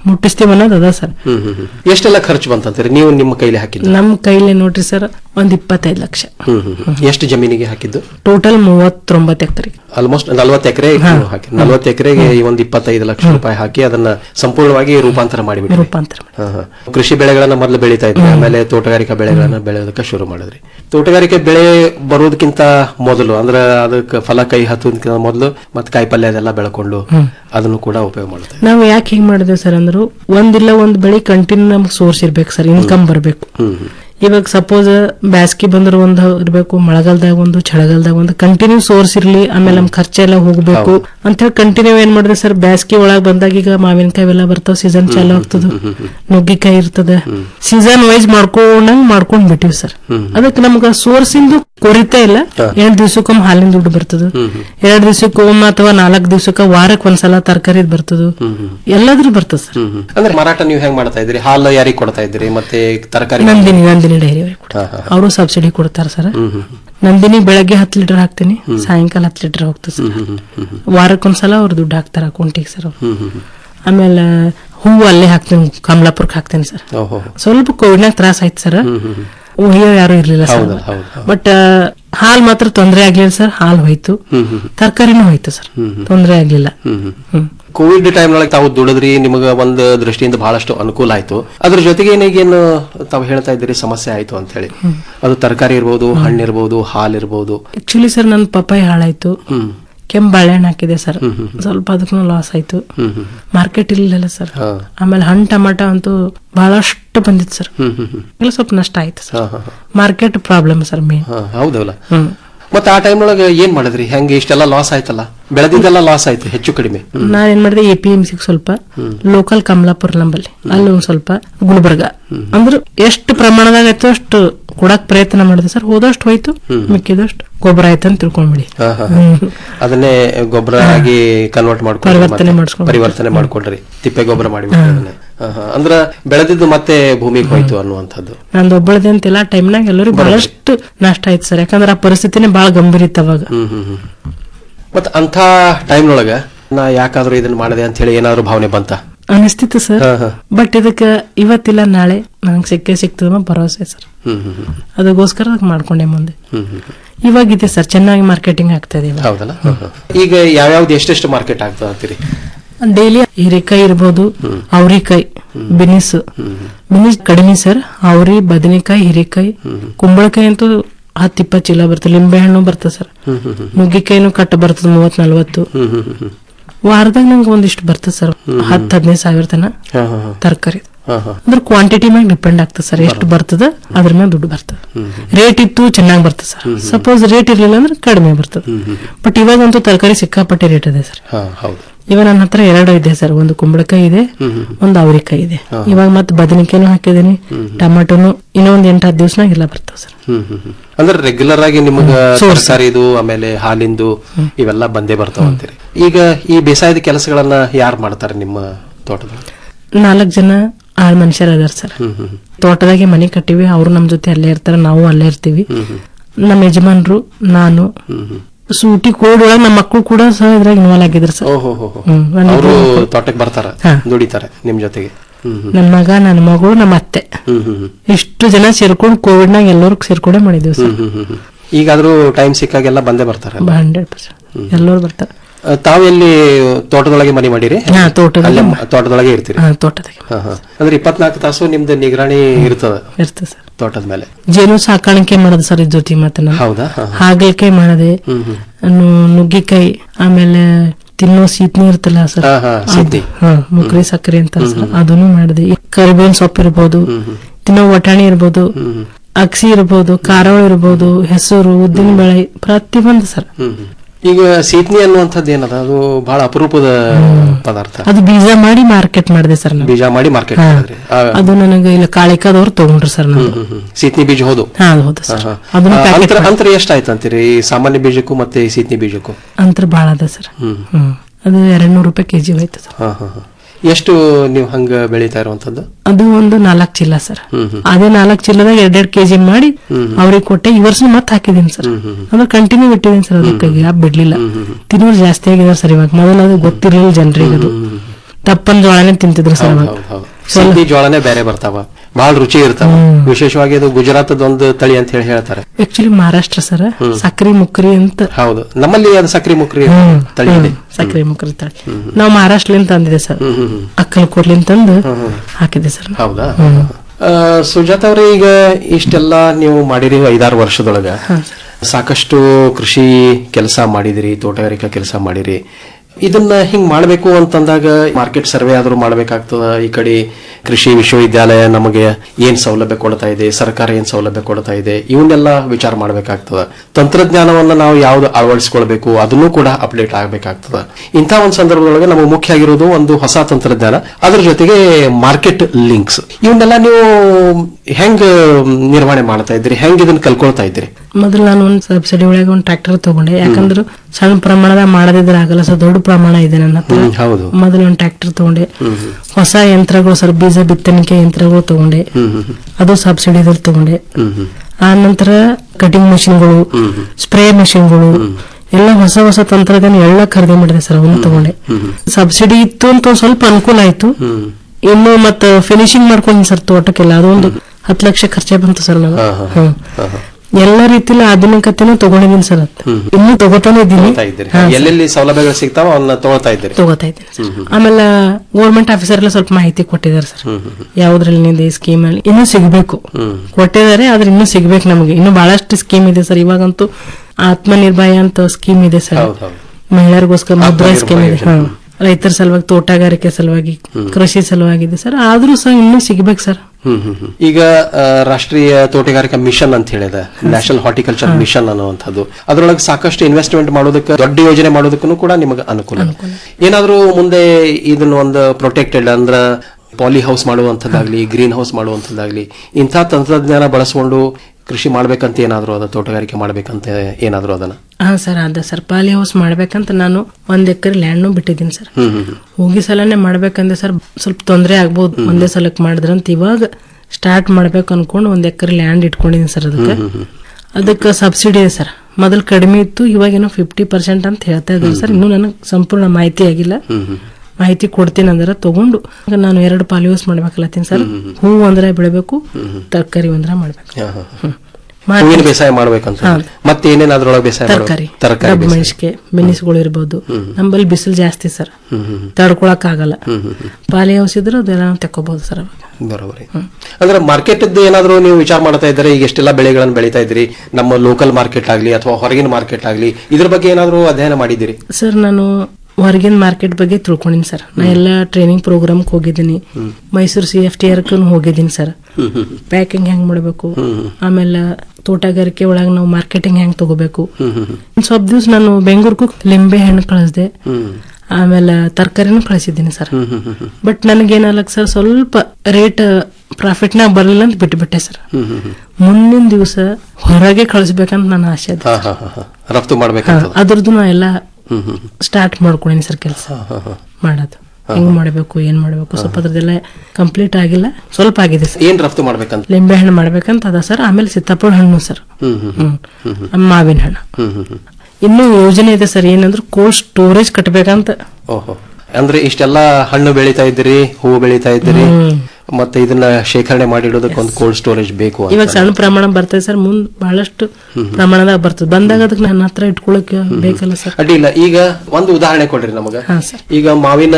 ಮುಟ್ಟಿಸ್ತೀವಿ ಅನ್ನೋದು ಅದ ಸರ್ ಹ್ಮ್ ಹ್ಮ್ ಹ್ಮ್. ಎಷ್ಟೆಲ್ಲ ಖರ್ಚು ಬಂತಂತೀರಿ ನೀವು ನಿಮ್ಮ ಕೈಲಿ ಹಾಕಿದ್ದು ನಮ್ ಕೈಲಿ ನೋಡ್ರಿ ಸರ್ ಒಂದ್ ಇಪ್ಪತ್ತೈದು ಲಕ್ಷ ಹ್ಮ್ ಹ್ಮ್ ಹ್ಮ್. ಎಷ್ಟು ಜಮೀನಿಗೆ ಹಾಕಿದ್ದು ಟೋಟಲ್ ಮೂವತ್ತೊಂಬತ್ತು ಎಕರೆ ಆಲ್ಮೋಸ್ಟ್ ನಲ್ವತ್ತು ಎಕರೆ ಹಾಕಿ ನಲ್ವತ್ತು ಎಕರೆಗೆ ಒಂದು ಇಪ್ಪತ್ತೈದು ಲಕ್ಷ ರೂಪಾಯಿ ಹಾಕಿ ಅದನ್ನ ಸಂಪೂರ್ಣವಾಗಿ ರೂಪಾಂತರ ಮಾಡಿಬಿಟ್ರಿ ರೂಪಾಂತರ ಹಾ, ಹಾ. ಕೃಷಿ ಬೆಳೆಗಳನ್ನ ಮೊದಲು ಬೆಳೀತಾ ಇದ್ರಿ ಆಮೇಲೆ ತೋಟಗಾರಿಕಾ ಬೆಳೆಗಳನ್ನ ಬೆಳೆಯೋದಕ್ಕೆ ಶುರು ಮಾಡಿದ್ರಿ ತೋಟಗಾರಿಕೆ ಬೆಳೆ ಬರೋದಕ್ಕಿಂತ ಮೊದಲು ಅಂದ್ರೆ ಅದಕ್ಕೆ ಫಲ ಕೈ ಹತ್ತೋದಕ್ಕಿಂತ ಮೊದಲು ಮತ್ತೆ ಕಾಯಿ ಪಲ್ಯ ಅದೆಲ್ಲ ಬೆಳ್ಕೊಂಡು ಅದನ್ನು ಕೂಡ ಉಪಯೋಗ ಮಾಡುತ್ತೆ ನಾವು ಯಾಕೆ ಹಿಂಗ್ ಮಾಡಿದ್ವಿ ಸರ್ ಅಂದ್ರು ಒಂದಿಲ್ಲ ಒಂದ್ ಬೆಳೆ ಕಂಟಿನ್ಯೂ ನಮ್ಗೆ ಸೋರ್ಸ್ ಇರ್ಬೇಕು ಸರ್ ಇನ್ಕಮ್ ಬರ್ಬೇಕು ಹ್ಮ್ ಹ್ಮ್. ಇವಾಗ ಸಪೋಸ್ ಬ್ಯಾಸ್ಗಿ ಬಂದ್ರೆ ಒಂದು ಇರ್ಬೇಕು ಮಳೆಗಾಲದಾಗ ಒಂದು ಚಳಿಗಾಲದಾಗ ಒಂದು ಕಂಟಿನ್ಯೂ ಸೋರ್ಸ್ ಇರ್ಲಿ ಆಮೇಲೆ ನಮ್ ಖರ್ಚೆಲ್ಲ ಹೋಗ್ಬೇಕು ಅಂತ ಹೇಳಿ ಕಂಟಿನ್ಯೂ ಏನ್ ಮಾಡಿದ್ರೆ ಸರ್ ಬ್ಯಾಸ್ಗಿ ಒಳಗ್ ಬಂದಾಗ ಈಗ ಮಾವಿನಕಾಯಿ ಎಲ್ಲ ಬರ್ತಾವ ಸೀಸನ್ ಚಾಲು ಆಗ್ತದ ನುಗ್ಗಿಕಾಯಿ ಇರ್ತದೆ ಸೀಸನ್ ವೈಸ್ ಮಾಡ್ಕೊಂಡಂಗ್ ಮಾಡ್ಕೊಂಡ್ ಬಿಟ್ಟಿವಿ ಸರ್ ಅದಕ್ಕೆ ನಮ್ಗ ಸೋರ್ಸ್ ಇಂದು ಕೊರಿತೆ ಇಲ್ಲ ಎರಡ್ ದಿವ್ಸಕ್ಕೊಮ್ಮೆ ಹಾಲಿನ ದುಡ್ಡು ಬರ್ತದ ಎರಡ್ ದಿವ್ಸಕ್ಕೊಮ್ಮೆ ಅಥವಾ ನಾಲ್ಕ್ ದಿವ್ಸಕ್ಕ ವಾರಕ್ಕೆ ಒಂದ್ಸಲ ತರಕಾರಿ ಬರ್ತದ ಎಲ್ಲಾದ್ರೂ ಬರ್ತದ ಸರ್ ಹ್ಮ್ ಹ್ಮ್. ಅಂದ್ರೆ ಮಾರಾಟ ನೀವು ಹೆಂಗ್ ಮಾಡ್ತಾ ಇದ್ರಿ ಹಾಲು ಯಾರಿಗೆ ಕೊಡ್ತಾ ಇದ್ರಿ ಮತ್ತೆ ತರಕಾರಿ ನಂದಿನಿ ನಂದಿನಿ ಡೈರಿ ಹಾ, ಹಾ. ಅವರು ಸಬ್ಸಿಡಿ ಕೊಡ್ತಾರ ಸರ್ ಹ್ಮ್ ಹ್ಮ್. ನಂದಿನಿ ಬೆಳಗ್ಗೆ ಹತ್ತು ಲೀಟರ್ ಹಾಕ್ತೀನಿ ಸಾಯಂಕಾಲ ಹತ್ತು ಲೀಟರ್ ಹೋಗ್ತದೆ ಸರ್ ಹ್ಮ್ ಹ್ಮ್ ಹ್ಮ್ ಹ್ಮ್. ವಾರಕ್ಕೊಂದ್ಸಲ ಅವ್ರು ದುಡ್ಡು ಹಾಕ್ತಾರ ಅಕೌಂಟಿಗೆ ಸರ್ ಅವ್ರು ಹ್ಮ್ ಹ್ಮ್ ಹ್ಮ್. ಆಮೇಲೆ ಹೂವು ಅಲ್ಲೇ ಹಾಕ್ತೀನಿ ಕಮಲಾಪುರಕ್ಕೆ ಹಾಕ್ತೀನಿ ಸರ್ ಓಹೋ ಸ್ವಲ್ಪ ಕೋವಿಡ್ನಾಗ ತ್ರಾಸ ಆಯ್ತು ಸರ್ ಒಯ್ಯೋ ಯಾರು ಇರ್ಲಿಲ್ಲ ಸರ್ ಹೌದಾ, ಹೌದು, ಹೌದು. ಬಟ್ ಹಾಲ್ ಮಾತ್ರ ತೊಂದರೆ ಆಗ್ಲಿಲ್ಲ ಸರ್ ಹಾಲ್ ಹೋಯ್ತು ಹ್ಮ್ ಹ್ಮ್ ಹ್ಮ್. ತರಕಾರಿನೂ ಹೋಯ್ತು ಸರ್ ಹ್ಮ್ ಹ್ಮ್. ತೊಂದರೆ ಆಗ್ಲಿಲ್ಲ ಹ್ಮ್ ಹ್ಮ್. ಕೋವಿಡ್ ಟೈಮ್ ಒಳಗೆ ತಾವು ದುಡಿದ್ರಿ ನಿಮಗೆ ಒಂದು ದೃಷ್ಟಿಯಿಂದ ಬಹಳಷ್ಟು ಅನುಕೂಲ ಆಯ್ತು ಅದ್ರ ಜೊತೆಗೆ ಏನೇನು ತಾವು ಹೇಳ್ತಾ ಇದ್ದೀರಿ ಸಮಸ್ಯೆ ಆಯ್ತು ಅಂತ ಹೇಳಿ ಅದು ತರಕಾರಿ ಇರ್ಬೋದು ಹಣ್ಣು ಇರ್ಬೋದು ಹಾಲು ಇರ್ಬೋದು ಆಕ್ಚುಲಿ ಸರ್ ನನ್ನ ಪಪ್ಪಾಯಿ ಹಾಳಾಯ್ತು ಹ್ಮ್ ಕೆಂಪು ಬಾಳೆಹಣ್ಣು ಹಾಕಿದೆ ಸರ್ ಸ್ವಲ್ಪ ಅದಕ್ಕೂ ಲಾಸ್ ಆಯ್ತು ಹ್ಮ್ ಹ್ಮ್ ಮಾರ್ಕೆಟ್ ಇರ್ಲಿಲ್ಲ ಸರ್ ಹಾ. ಆಮೇಲೆ ಹಣ್ಣು ಟಮಾಟ ಅಂತೂ ಬಹಳಷ್ಟು ಬಂದಿತ್ತು ಸರ್ ಹ್ಮ್ ಹ್ಮ್ ಹ್ಮ್ ಎಲ್ಲ ಸ್ವಲ್ಪ ನಷ್ಟ ಆಯ್ತು ಸರ್ ಹಾ, ಹಾ, ಹಾ. ಮಾರ್ಕೆಟ್ ಪ್ರಾಬ್ಲಮ್ ಸರ್ ಮೇನ್ ಹಾ, ಹೌದಲ್ಲ ಹ್ಮ್ ಮತ್ತೆ ಆ ಟೈಮ್ ಒಳಗೆ ಏನ್ ಮಾಡಿದ್ರಿ ಹೆಂಗೆ ಇಷ್ಟೆಲ್ಲ ಲಾಸ್ ಆಯ್ತಲ್ಲ ಬೆಳೆದಿದ್ದೆಲ್ಲ ಲಾಸ್ ಆಯ್ತು ಹೆಚ್ಚು ಕಡಿಮೆ ನಾನ್ ಏನ್ ಮಾಡಿದೆ ಎ ಪಿ ಎಂ ಸಿಗ್ ಸ್ವಲ್ಪ ಲೋಕಲ್ ಕಮಲಾಪುರ ನಂಬಲ್ಲಿ ಅಲ್ಲಿ ಒಂದ್ ಸ್ವಲ್ಪ ಗುಲ್ಬರ್ಗ ಅಂದ್ರೆ ಎಷ್ಟು ಪ್ರಮಾಣದಾಗ ಆಯ್ತು ಅಷ್ಟು ಕೊಡಕ್ ಪ್ರಯತ್ನ ಮಾಡಿದೆ ಸರ್ ಹೋದಷ್ಟು ಹೋಯ್ತು ಮಿಕ್ಕಿದಷ್ಟು ಗೊಬ್ಬರ ಆಯ್ತು ಅಂತ ತಿಳ್ಕೊಂಡ್ಬಿಡಿ ಹಾ, ಹಾ, ಹಾ. ಅದನ್ನೇ ಗೊಬ್ಬರ ಆಗಿ ಕನ್ವರ್ಟ್ ಮಾಡ್ಕೊಂಡು ಪರಿವರ್ತನೆ ಮತ್ತೆ ಮಾಡ್ಸ್ಕೊಂಡ್ಬಿಟ್ರಿ. ಪರಿವರ್ತನೆ ಮಾಡ್ಕೊಳ್ರಿ ತಿಪ್ಪೆ ಗೊಬ್ಬರ ಮಾಡಿಬಿಟ್ರಿ ಅದನ್ನೇ ಹಾ, ಹಾ. ಅಂದ್ರ ಬೆಳೆದಿದ್ದು ಮತ್ತೆ ಭೂಮಿಗೆ ಹೋಯ್ತು ಅನ್ನುವಂಥದ್ದು ನಂದು ಒಬ್ಬಳದೆ ಅಂತಿಲ್ಲ ಟೈಮ್ನಾಗ ಎಲ್ಲರೂ ಬಹಳಷ್ಟು ನಷ್ಟ ಆಯ್ತು ಸರ್ ಯಾಕಂದ್ರೆ ಆ ಪರಿಸ್ಥಿತಿನೇ ಬಹಳ ಗಂಭೀರ ಇತ್ತು ಅವಾಗ ಹ್ಮ್ ಹ್ಮ್ ಹ್ಮ್ ಮತ್ತ ಅಂತ ಟೈಮ್ ನೊಳಗ ನಾ ಯಾಕಾದ್ರೂ ಇದನ್ನ ಮಾಡಿದೆ ಅಂತ ಹೇಳಿ ಏನಾದ್ರು ಭಾವನೆ ಬಂತ ಅನಿಸ್ತಿತ್ತು ಸರ್ ಹಾ, ಹಾ. ಬಟ್ ಇದಕ್ಕೆ ಇವತ್ತಿಲ್ಲ ನಾಳೆ ನಂಗೆ ಸಿಕ್ಕೇ ಸಿಗ್ತದ ಭರವಸೆ ಸರ್ ಹ್ಮ್ ಹ್ಮ್ ಹ್ಮ್ ಅದಕ್ಕೋಸ್ಕರ ಅದಕ್ಕೆ ಮಾಡ್ಕೊಂಡೆ ಮುಂದೆ ಹ್ಮ್ ಹ್ಮ್ ಹ್ಮ್. ಇವಾಗಿದೆ ಸರ್ ಚೆನ್ನಾಗಿ ಮಾರ್ಕೆಟಿಂಗ್ ಆಗ್ತಾ ಇದೆ ಇವಾಗ. ಹೌದಲ್ಲ ಹಾ, ಹಾ. ಈಗ ಯಾವ್ಯಾವ್ದು ಎಷ್ಟೆಷ್ಟು ಮಾರ್ಕೆಟ್ ಆಗ್ತದ ಅಂತೀರಿ ಡೈಲಿ ಹೀರೆಕಾಯಿ ಇರ್ಬೋದು ಅವ್ರಿಕಾಯಿ ಬಿನಿಸ್ ಬಿನಿಸ್ ಕಡಿಮೆ ಸರ್ ಅವ್ರಿ ಬದನೆಕಾಯಿ ಹೀರೆಕಾಯಿ ಕುಂಬಳಕಾಯಿ ಅಂತೂ ಹತ್ತು ಇಪ್ಪತ್ತು ಚೀಲ ಬರ್ತದೆ ಲಿಂಬೆ ಹಣ್ಣು ಬರ್ತದೆ ಸರ್ ಹ್ಮ್ ಹ್ಮ್ ಹ್ಮ್ ನುಗ್ಗಿಕಾಯಿನೂ ಕಟ್ಟ ಬರ್ತದೆ ಮೂವತ್ ನಲ್ವತ್ತು ಹ್ಮ್ ಹ್ಮ್ ಹ್ಮ್ ಹ್ಮ್. ವಾರದಾಗ ನಂಗೆ ಒಂದಿಷ್ಟು ಬರ್ತದೆ ಸರ್ ಹತ್ತು ಹದಿನೈದು ಸಾವಿರ ತನ ಹಾ, ಹಾ, ಹಾ. ತರಕಾರಿ ಹಾ, ಹಾ. ಅಂದ್ರೆ ಕ್ವಾಂಟಿಟಿ ಮ್ಯಾಗ ಡಿಪೆಂಡ್ ಆಗ್ತದೆ ಸರ್ ಎಷ್ಟು ಬರ್ತದ ಅದ್ರ ಮ್ಯಾಗ ದುಡ್ಡು ಬರ್ತದೆ ಹ್ಮ್ ರೇಟ್ ಇತ್ತು ಚೆನ್ನಾಗಿ ಬರ್ತದೆ ಸರ್ ಸಪೋಸ್ ರೇಟ್ ಇರ್ಲಿಲ್ಲ ಅಂದ್ರೆ ಕಡಿಮೆ ಬರ್ತದೆ ಬಟ್ ಇವಾಗಂತೂ ತರಕಾರಿ ಸಿಕ್ಕಾಪಟ್ಟೆ ರೇಟ್ ಇದೆ ಸರ್ ಹಾ ಹೌದು ಇವಾಗ ನನ್ನ ಹತ್ರ ಎರಡು ಇದೆ ಸರ್ ಒಂದು ಕುಂಬಳಕಾಯಿ ಇದೆ ಒಂದು ಅವರಿಕಾಯಿ ಇದೆ ಇವಾಗ ಮತ್ತೆ ಬದನೆಕಾಯಿನೂ ಹಾಕಿದ್ದೀನಿ ಟಮಾಟೋನು ಇನ್ನೂ ಒಂದ್ ಎಂಟು ಹತ್ತು ದಿವ್ಸನಾಗ ಎಲ್ಲ ಬರ್ತವೆ ಸರ್ ಹ್ಮ್ ಹ್ಮ್ ಹ್ಮ್. ಅಂದ್ರೆ ರೆಗ್ಯುಲರ್ ಆಗಿ ನಿಮಗ ತರಕಾರಿದು ಆಮೇಲೆ ಹಾಲಿಂದು ಇವೆಲ್ಲ ಬಂದೇ ಬರ್ತಾವ ಅಂತೀರಿ ಈಗ ಈ ಬೇಸಾಯದ ಕೆಲಸಗಳನ್ನ ಯಾರು ಮಾಡ್ತಾರೆ ನಿಮ್ಮ ತೋಟದಲ್ಲಿ ನಾಲ್ಕು ಜನ ಆಳ್ ಮನುಷ್ಯರು ಅದಾರ ಸರ್ ಹ್ಮ್ ಹ್ಮ್ ತೋಟದಾಗೆ ಮನೆ ಕಟ್ಟಿವಿ ಅವರು ನಮ್ ಜೊತೆ ಅಲ್ಲೇ ಇರ್ತಾರೆ ನಾವು ಅಲ್ಲೇ ಇರ್ತೀವಿ ನಮ್ಮ ಯಜಮಾನ್ರು ನಾನು ಸೂಟಿ ಕೋಡ್ ಒಳಗೆ ನಮ್ಮ ಮಕ್ಕಳು ಕೂಡ ಸಹ ಇದ್ರಾಗ ಇನ್ವಾಲ್ವ್ ಆಗಿದ್ರು ಸರ್ ಓಹೋ ಹೋ ಹ್ಮ್, ಒಂದ್ ಅವರು ಇಬ್ರು ತೋಟಕ್ಕೆ ಬರ್ತಾರ ದುಡಿತಾರೆ ನಿಮ್ ಜೊತೆಗೆ ಹ್ಮ್ ಹ್ಮ್ ನನ್ನ ಮಗ ನನ್ನ ಮಗಳು ನಮ್ಮ ಅತ್ತೆ ಹ್ಮ್ ಹ್ಮ್ ಹ್ಮ್. ಇಷ್ಟು ಜನ ಸೇರ್ಕೊಂಡು ಕೋವಿಡ್ನಾಗ ಎಲ್ಲರೂ ಸೇರ್ಕೊಂಡೇ ಮಾಡಿದೀವಿ ಸರ್ ಹ್ಮ್ ಹ್ಮ್ ಹ್ಮ್. ಈಗಾದ್ರೂ ಟೈಮ್ ಸಿಕ್ಕಾಗೆಲ್ಲ ಬಂದೇ ಬರ್ತಾರೆ ಹಂಡ್ರೆಡ್ ಪರ್ಸೆಂಟ್ ಎಲ್ಲರೂ ಬರ್ತಾರೆ ಆ, ತಾವು ಎಲ್ಲಿ ತೋಟದೊಳಗೆ ಮನೆ ಮಾಡಿರಿ ಹಾ, ತೋಟದಲ್ಲಿ ಅಲ್ಲೇ ಮ- ತೋಟದೊಳಗೆ ಇರ್ತೀರಿ ಹಾ, ತೋಟದಾಗೆ ಹಾ, ಹಾ. ಅಂದ್ರೆ ಇಪ್ಪತ್ನಾಲ್ಕು ತಾಸು ನಿಮ್ದು ನಿಗರಾಣಿ ಇರ್ತದ ಇರ್ತದೆ ಸರ್ ತೋಟದ ಮೇಲೆ ಜೇನು ಸಾಕಾಣಿಕೆ ಮಾಡೋದು ಸರ್ ಇದ್ ಜೊತೆ ಮತ್ತೆ ನಾನು ಹೌದಾ ಹಾ, ಹಾ. ಹಾಗಲಕಾಯಿ ಮಾಡಿದೆ ಹ್ಮ್ ಹ್ಮ್ ನು- ನುಗ್ಗಿಕಾಯಿ ಆಮೇಲೆ ತಿನ್ನೋ ಸೀತ್ನಿ ಇರ್ತಲ್ಲ ಸರ್ ಹಾ, ಹಾ, ಸೀತ್ನಿ. ಹಾ ಮುಕ್ರಿ ಸಕ್ಕರೆ ಅಂತ ಸರ್ ಅದನ್ನು ಮಾಡಿದೆ ಈ ಕರಿಬೇವಿನ ಸೊಪ್ಪು ಇರ್ಬೋದು ತಿನ್ನೋ ವಟಾಣಿ ಇರ್ಬೋದು ಅಕ್ಸಿ ಇರ್ಬೋದು ಕಾರವಳ ಇರ್ಬೋದು ಹೆಸರು ಉದ್ದಿನ ಬೇಳೆ ಪ್ರತಿಯೊಂದು ಸರ್ ಹ್ಮ್ ಹ್ಮ್. ಈಗ ಸೀತ್ನಿ ಅನ್ನುವಂಥದ್ದು ಏನದ ಅದು ಬಹಳ ಅಪರೂಪದ ಪದಾರ್ಥ ಅದು ಬೀಜ ಮಾಡಿ ಮಾರ್ಕೆಟ್ ಮಾಡಿದೆ ಸರ್ ನಾನು ಬೀಜ ಮಾಡಿ ಮಾರ್ಕೆಟ್ ಹಾ. ಮಾಡಿದ್ರಿ ಆ, ಅದು ನನಗೆ ಇಲ್ಲ ಕಾಳಿಕಾದವ್ರು ತಗೊಂಡ್ರು ಸರ್ ನಾನು ಹ್ಮ್, ಹ್ಮ್, ಹ್ಮ್. ಸೀತ್ನಿ ಬೀಜ ಹೋದು ಹಾ ಅದು ಹೌದು ಸರ್ ಹಾ, ಹಾ. ಅದನ್ನ ಆ, ಪ್ಯಾಕೆಟ್ ಅಂತರ ಅಂತರ ಎಷ್ಟಾಯ್ತು ಅಂತೀರಿ ಈ ಸಾಮಾನ್ಯ ಬೀಜಕ್ಕೂ ಮತ್ತೆ ಈ ಸೀತ್ನಿ ಬೀಜಕ್ಕೂ ಅಂತರ ಭಾಳ ಅದ ಸರ್ ಹ್ಮ್ ಹ್ಮ್ ಅದು ಎರಡ್ ನೂರು ರೂಪಾಯಿ ಕೆಜಿ ಹೋಯ್ತು ಸರ್ ಹಾ ಹಾ ಹಾ ಎಷ್ಟು ನೀವು ಹಂಗ ಬೆಳೀತಾ ಇರುವಂತದ್ದು ಅದು ಒಂದು ನಾಲ್ಕು ಚೀಲ ಸರ್ ಹ್ಮ್ ಹ್ಮ್ ಅದೇ ನಾಲ್ಕು ಚೀಲದಾಗ ಎರಡೆರಡು ಕೆಜಿ ಮಾಡಿ ಅವ್ರಿಗೆ ಕೊಟ್ಟೆ ಈ ವರ್ಷ ಮತ್ತೆ ಹಾಕಿದೀನಿ ಸರ್ ಅಂದ್ರೆ ಕಂಟಿನ್ಯೂ ಇಟ್ಟಿದ್ದೀನಿ ಸರ್ ಅದಕ್ಕೆ ಗ್ಯಾಪ್ ಬಿಡ್ಲಿಲ್ಲ ತಿನ್ನೋರು ಜಾಸ್ತಿ ಆಗಿದಾರೆ ಸರ್ ಇವಾಗ ಮೊದಲು ಅದು ಗೊತ್ತಿರ್ಲಿಲ್ಲ ಜನರಿಗೆ ಅದು ತಪ್ಪನ್ ಜೋಳನೇ ತಿಂತಿದ್ರು ಸರ್ ಹೌದು, ಅವಾಗ. ಹೌದು, ಹೌದು. ಸಿದ್ಧಿ ಜೋಳನೇ ಬೇರೆ ಬರ್ತಾವ ಬಹಳ ರುಚಿ ಇರ್ತಾವ ವಿಶೇಷವಾಗಿ ಅದು ಗುಜರಾತದ ಒಂದು ತಳಿ ಅಂತ ಹೇಳಿ ಹೇಳ್ತಾರೆ ಆಕ್ಚುಲಿ ಮಹಾರಾಷ್ಟ್ರ ಸರ್ ಸಕ್ರಿ ಮುಕ್ರಿ ಅಂತ ಹೌದು ನಮ್ಮಲ್ಲಿ ಅದು ಸಕ್ರಿ ಮುಕ್ರಿ ಹ್ಮ್, ತಳಿ ಇದೆ ಹ್ಮ್, ಸಕ್ರಿ ಮುಕ್ರಿ ತಳಿ ನಾವು ಮಹಾರಾಷ್ಟ್ರಲಿಂದ ತಂದಿದೆ ಸರ್ ಅಕ್ಕಲಕೋಟ್ಲಿಂದ ತಂದು ಹಾಕಿದೆ ಸರ್ ಹೌದಾ ಆ, ಸುಜಾತ ಅವರೇ ಈಗ ಇಷ್ಟೆಲ್ಲ ನೀವು ಮಾಡಿರಿ ಐದಾರು ವರ್ಷದೊಳಗ ಸಾಕಷ್ಟು ಕೃಷಿ ಕೆಲಸ ಮಾಡಿದಿರಿ ತೋಟಗಾರಿಕಾ ಕೆಲಸ ಮಾಡಿರಿ ಇದನ್ನ ಹಿಂಗ್ ಮಾಡ್ಬೇಕು ಅಂತಂದಾಗ ಮಾರ್ಕೆಟ್ ಸರ್ವೆ ಆದ್ರೂ ಮಾಡ್ಬೇಕಾಗ್ತದ ಈ ಕಡೆ ಕೃಷಿ ವಿಶ್ವವಿದ್ಯಾಲಯ ನಮಗೆ ಏನ್ ಸೌಲಭ್ಯ ಕೊಡ್ತಾ ಇದೆ ಸರ್ಕಾರ ಏನ್ ಸೌಲಭ್ಯ ಕೊಡ್ತಾ ಇದೆ ಇವನ್ನೆಲ್ಲ ವಿಚಾರ ಮಾಡ್ಬೇಕಾಗ್ತದ ತಂತ್ರಜ್ಞಾನವನ್ನ ನಾವು ಯಾವ್ದು ಅಳವಡಿಸ್ಕೊಳ್ಬೇಕು ಅದನ್ನು ಕೂಡ ಅಪ್ಡೇಟ್ ಆಗ್ಬೇಕಾಗ್ತದ ಇಂಥ ಒಂದು ಸಂದರ್ಭದೊಳಗೆ ನಮಗೆ ಮುಖ್ಯ ಆಗಿರೋದು ಒಂದು ಹೊಸ ತಂತ್ರಜ್ಞಾನ ಅದ್ರ ಜೊತೆಗೆ ಮಾರ್ಕೆಟ್ ಲಿಂಕ್ಸ್ ಇವನ್ನೆಲ್ಲ ನೀವು ಹೆಂಗ್ ನಿರ್ವಹಣೆ ಮಾಡ್ತಾ ಇದ್ದೀರಿ ಹೆಂಗ್ ಇದನ್ನ ಕಲ್ಕೊಳ್ತಾ ಇದ್ದೀರಿ ಮೊದಲು ನಾನು ಒಂದು ಸಬ್ಸಿಡಿ ಒಳಗೆ ಒಂದು ಟ್ರ್ಯಾಕ್ಟರ್ ತಗೊಂಡೆ ಯಾಕಂದ್ರೆ ಸಣ್ಣ ಪ್ರಮಾಣದಾಗ ಮಾಡದಿದ್ರೆ ಆಗಲ್ಲ ಸರ್ ದೊಡ್ಡ ಪ್ರಮಾಣ ಇದೆ ನನ್ನ ಹತ್ರ ಹ್ಮ್, ಹೌದು ಮೊದಲು ಒಂದು ಟ್ರ್ಯಾಕ್ಟರ್ ತಗೊಂಡೆ ಹೊಸ ಯಂತ್ರಗಳು ಸರ್ ಬೀಜ ಬಿತ್ತಣಿಕೆ ಯಂತ್ರಗಳು ತಗೊಂಡೆ ಅದು ಸಬ್ಸಿಡಿದಲ್ಲಿ ತಗೊಂಡೆ ಆ ನಂತರ ಕಟಿಂಗ್ ಮಷಿನ್ಗಳು ಸ್ಪ್ರೇ ಮಷಿನ್ಗಳು ಎಲ್ಲ ಹೊಸ ಹೊಸ ತಂತ್ರಜ್ಞಾನ ಎಲ್ಲ ಖರೀದಿ ಮಾಡಿದೆ ಸರ್ ಅವನ್ನ ತಗೊಂಡೆ ಸಬ್ಸಿಡಿ ಇತ್ತು ಅಂತ ಒಂದ್ ಸ್ವಲ್ಪ ಅನುಕೂಲ ಆಯ್ತು ಇನ್ನು ಮತ್ತ ಫಿನಿಶಿಂಗ್ ಮಾಡ್ಕೊಂಡಿ ಸರ್ ತೋಟಕ್ಕೆಲ್ಲ ಅದೊಂದು ಹತ್ತು ಲಕ್ಷ ಖರ್ಚೆ ಬಂತು ಸರ್ ನಾನು ಹ್ಮ್. ಎಲ್ಲ ರೀತಿಲಿ ಆಧುನಿಕತೆನೂ ತಗೊಂಡಿದ್ದೀನಿ ಸರ್ ಅದ್. ಇನ್ನೂ ತಗೋತಾನೆ ಇದ್ದೀನಿ ತಗೊಳ್ತಾ ಇದ್ದೀರಿ ಎಲ್ಲೆಲ್ಲಿ ಸೌಲಭ್ಯಗಳು ಸಿಗ್ತಾವ ಅವನ್ನ ತಗೊಳ್ತಾ ಇದ್ದೀರಿ ತಗೋತಾ ಇದ್ದೀನಿ ಸರ್. ಆಮೇಲೆ ಗೌರ್ಮೆಂಟ್ ಆಫೀಸರ್ ಎಲ್ಲ ಸ್ವಲ್ಪ ಮಾಹಿತಿ ಕೊಟ್ಟಿದ್ದಾರೆ ಸರ್ ಯಾವ್ದ್ರಲ್ಲಿ ನಿಂದೆ ಸ್ಕೀಮ್ ಅಲ್ಲಿ ಇನ್ನೂ ಸಿಗ್ಬೇಕು ಕೊಟ್ಟಿದ್ದಾರೆ ಆದ್ರೆ ಇನ್ನೂ ಸಿಗ್ಬೇಕು ನಮಗೆ ಇನ್ನು ಬಹಳಷ್ಟು ಸ್ಕೀಮ್ ಇದೆ ಸರ್ ಇವಾಗಂತೂ ಆತ್ಮನಿರ್ಭಯ ಅಂತ ಸ್ಕೀಮ್ ಇದೆ ಸರ್ ಮಹಿಳೆಯರಿಗೋಸ್ಕರ ಮುದ್ರಾ ಸ್ಕೀಮ್ ಇದೆ ಹಾ. ರೈತರ ಸಲುವಾಗಿ ತೋಟಗಾರಿಕೆ ಸಲುವಾಗಿ ಕೃಷಿ ಸಲುವಾಗಿದೆ ಸರ್ ಆದ್ರೂ ಸಹ ಇನ್ನೂ ಸಿಗ್ಬೇಕು ಸರ್ ಹ್ಮ್ ಹ್ಮ್ ಹ್ಮ್. ಈಗ ಆ, ರಾಷ್ಟ್ರೀಯ ತೋಟಗಾರಿಕಾ ಮಿಷನ್ ಅಂತ ಹೇಳಿದೆ ನ್ಯಾಷನಲ್ ಹಾರ್ಟಿಕಲ್ಚರ್ ಮಿಷನ್ ಅನ್ನುವಂಥದ್ದು ಅದರೊಳಗೆ ಸಾಕಷ್ಟು ಇನ್ವೆಸ್ಟ್ಮೆಂಟ್ ಮಾಡೋದಕ್ಕೆ ದೊಡ್ಡ ಯೋಜನೆ ಮಾಡೋದಕ್ಕೂ ಕೂಡ ನಿಮಗೆ ಅನುಕೂಲ ಏನಾದ್ರೂ ಮುಂದೆ ಇದನ್ನ ಒಂದು ಪ್ರೊಟೆಕ್ಟೆಡ್ ಅಂದ್ರ ಪಾಲಿ ಹೌಸ್ ಮಾಡುವಂಥದ್ದಾಗ್ಲಿ ಗ್ರೀನ್ ಹೌಸ್ ಮಾಡುವಂಥದ್ದಾಗ್ಲಿ ಇಂಥ ತಂತ್ರಜ್ಞಾನ ಬಳಸ್ಕೊಂಡು ಕೃಷಿ ಮಾಡ್ಬೇಕಂತ ಏನಾದ್ರು ಅದ ತೋಟಗಾರಿಕೆ ಮಾಡ್ಬೇಕಂತ ಏನಾದ್ರು ಅದನ್ನ ಹಾ ಸರ್ ಅದ ಸರ್ ಪಾಲಿ ಹೌಸ್ ಮಾಡ್ಬೇಕಂತ ನಾನು ಒಂದ್ ಎಕರೆ ಲ್ಯಾಂಡ್ನು ಬಿಟ್ಟಿದ್ದೀನಿ ಸರ್ ಹ್ಮ್ ಹ್ಮ್ ಹ್ಮ್. ಹೋಗಿ ಸಲನೇ ಮಾಡ್ಬೇಕಂದ್ರೆ ಸರ್ ಸ್ವಲ್ಪ ತೊಂದರೆ ಆಗ್ಬೋದು ಒಂದೇ ಸಲಕ್ಕೆ ಮಾಡಿದ್ರಂತ ಇವಾಗ ಸ್ಟಾರ್ಟ್ ಮಾಡ್ಬೇಕು ಅನ್ಕೊಂಡು ಒಂದ್ ಎಕರೆ ಲ್ಯಾಂಡ್ ಇಟ್ಕೊಂಡಿದ್ದೀನಿ ಸರ್ ಅದಕ್ಕೆ ಅದಕ್ಕೆ ಸಬ್ಸಿಡಿ ಇದೆ ಸರ್ ಮೊದಲು ಕಡಿಮೆ ಇತ್ತು ಇವಾಗೇನೋ ಫಿಫ್ಟಿ ಪರ್ಸೆಂಟ್ ಅಂತ ಹೇಳ್ತಾ ಇದ್ದಾರೆ ಸರ್ ಇನ್ನೂ ನನಗೆ ಸಂಪೂರ್ಣ ಮಾಹಿತಿ ಆಗಿಲ್ಲ ಮಾಹಿತಿ ಕೊಡ್ತೀನಿ ಅಂದ್ರೆ ತಗೊಂಡು ಈಗ ನಾನು ಎರಡು ಪಾಲಿ ಯೂಸ್ ಮಾಡ್ಬೇಕಲ್ಲತ್ತೀನಿ ಸರ್ ಹೂವು ಅಂದ್ರೆ ಬೆಳಿಬೇಕು ತರಕಾರಿ ಅಂದ್ರೆ ಮಾಡ್ಬೇಕು ಹಾ, ಹಾ, ಹಾ. ಮಾಡ್ತೀನಿ. ಹೂವಿನ ಬೇಸಾಯ ಮಾಡ್ಬೇಕಂತ ಹಾ. ಮತ್ತೆ ಏನೇನ್ ಅದ್ರೊಳಗೆ ಬೇಸಾಯ ಮಾಡ್ಬೇಕು? ತರಕಾರಿ ತರಕಾರಿ ಡಬ್ಬು ಬೇಸಾಯ. ಮೆಣಸಿಗೆ ಬೆನ್ನಿಸ್ಗಳು ಇರ್ಬೋದು ನಮ್ಮಲ್ಲಿ ಬಿಸಿಲು ಜಾಸ್ತಿ ಸರ್ ಹ್ಮ್ ಹ್ಮ್ ಹ್ಮ್. ತಡ್ಕೊಳಕ್ ಆಗಲ್ಲ ಹ್ಮ್ ಹ್ಮ್ ಹ್ಮ್. ಪಾಲಿ ಹೌಸ್ ಇದ್ರೆ ಅದೆಲ್ಲ ನಾವು ತಕೋಬಹುದು ಸರ್ ಅವಾಗ ಬರೋಬರಿ ಅಂದ್ರೆ ಮಾರ್ಕೆಟ್ ಏನಾದ್ರು ನೀವು ವಿಚಾರ ಮಾಡ್ತಾ ಇದ್ದಾರೆ ಈಗ ಎಷ್ಟೆಲ್ಲ ಬೆಳೆಗಳನ್ನು ಬೆಳೀತಾ ಇದ್ರಿ ನಮ್ಮ ಲೋಕಲ್ ಮಾರ್ಕೆಟ್ ಆಗ್ಲಿ ಅಥವಾ ಹೊರಗಿನ ಮಾರ್ಕೆಟ್ ಆಗ್ಲಿ ಇದ್ರ ಬಗ್ಗೆ ಏನಾದ್ರು ಅಧ್ಯಯನ ಮಾಡಿದ್ದೀರಿ ಸರ್ ನಾನು ಹೊರಗಿನ ಮಾರ್ಕೆಟ್ ಬಗ್ಗೆ ತಿಳ್ಕೊಂಡಿನಿ ಸರ್ ನಾ ಎಲ್ಲ ಟ್ರೈನಿಂಗ್ ಪ್ರೋಗ್ರಾಮ್ ಹೋಗಿದ್ದೀನಿ Mysuru C F T R ಹೋಗಿದ್ದೀನಿ ಸರ್ ಪ್ಯಾಕಿಂಗ್ ಹೆಂಗ್ ಮಾಡಬೇಕು ಆಮೇಲೆ ತೋಟಗಾರಿಕೆ ಒಳಗೆ ನಾವು ಮಾರ್ಕೆಟಿಂಗ್ ಹೆಂಗ್ ತಗೋಬೇಕು ಒಂದ್ ಸ್ವಲ್ಪ ದಿವ್ಸ ನಾನು ಬೆಂಗಳೂರಿಗೂ ಲಿಂಬೆ ಹಣ್ಣು ಕಳಿಸ್ದೆ ಆಮೇಲೆ ತರಕಾರಿನೂ ಕಳಿಸಿದ್ದೀನಿ ಸರ್ ಬಟ್ ನನಗೇನಲ್ಲ ಸರ್ ಸ್ವಲ್ಪ ರೇಟ್ ಪ್ರಾಫಿಟ್ನಾಗ ಬರಲಿಲ್ಲ ಅಂತ ಬಿಟ್ಬಿಟ್ಟೆ ಸರ್ ಮುಂದಿನ ದಿವಸ ಹೊರಗೆ ಕಳಿಸ್ಬೇಕಂತ ನನ್ನ ಆಸೆ ಅದು ಹಾ ಹಾ ಹಾ ಹಾ. ರಫ್ತು ಮಾಡ್ಬೇಕಂತ ಅದ್ರದ್ದು ನಾ ಎಲ್ಲ ಹ್ಮ್ ಹ್ಮ್ ಸ್ಟಾರ್ಟ್ ಮಾಡ್ಕೊಂಡಿನಿ ಸರ್ ಕೆಲಸ ಮಾಡೋದು ಹೆಂಗ್ ಮಾಡಬೇಕು ಏನ್ ಮಾಡಬೇಕು ಸ್ವಲ್ಪ ಅದ್ರದ್ದೆಲ್ಲ ಕಂಪ್ಲೀಟ್ ಆಗಿಲ್ಲ ಸ್ವಲ್ಪ ಆಗಿದೆ ಸರ್ ಏನ್ ರಫ್ತು ಮಾಡ್ಬೇಕಂತ ಲಿಂಬೆ ಹಣ್ಣು ಮಾಡ್ಬೇಕಂತ ಅದ ಸರ್ ಆಮೇಲೆ ಸೀತಾಫಲ ಹಣ್ಣು ಸರ್ ಹ್ಮ್ ಹ್ಮ್ ಹ್ಮ್ ಹ್ಮ್ ಹ್ಮ್. ಆಮೇಲೆ ಮಾವಿನ ಹಣ್ಣು ಹ್ಮ್ ಹ್ಮ್ ಹ್ಮ್. ಇನ್ನೂ ಯೋಜನೆ ಇದೆ ಸರ್ ಏನಂದ್ರೆ ಕೋಲ್ಡ್ ಸ್ಟೋರೇಜ್ ಕಟ್ಟಬೇಕಂತ ಓಹೋ ಅಂದ್ರೆ ಇಷ್ಟೆಲ್ಲ ಹಣ್ಣು ಬೆಳೀತಾ ಇದ್ದೀರಿ ಹೂವು ಬೆಳೀತಾ ಇದ್ದೀರಿ ಮತ್ತೆ ಇದನ್ನ ಶೇಖರಣೆ ಮಾಡಿಡೋದಕ್ಕೆ ಒಂದು ಕೋಲ್ಡ್ ಸ್ಟೋರೇಜ್ ಬೇಕು ಅಂತ. ಇವಾಗ ಸಣ್ಣ ಪ್ರಮಾಣ ಬರ್ತದೆ ಸರ್ ಮುಂದ್ ಬಹಳಷ್ಟು ಪ್ರಮಾಣದಾಗ ಬರ್ತದೆ ಬಂದಾಗ ಅದಕ್ಕೆ ನನ್ನ ಹತ್ರ ಇಟ್ಕೊಳಕ್ಕೆ ಬೇಕಲ್ಲ ಸರ್ ಅಡ್ಡಿಲ್ಲ ಈಗ ಒಂದು ಉದಾಹರಣೆ ಕೊಡ್ರಿ ನಮಗ ಈಗ ಮಾವಿನ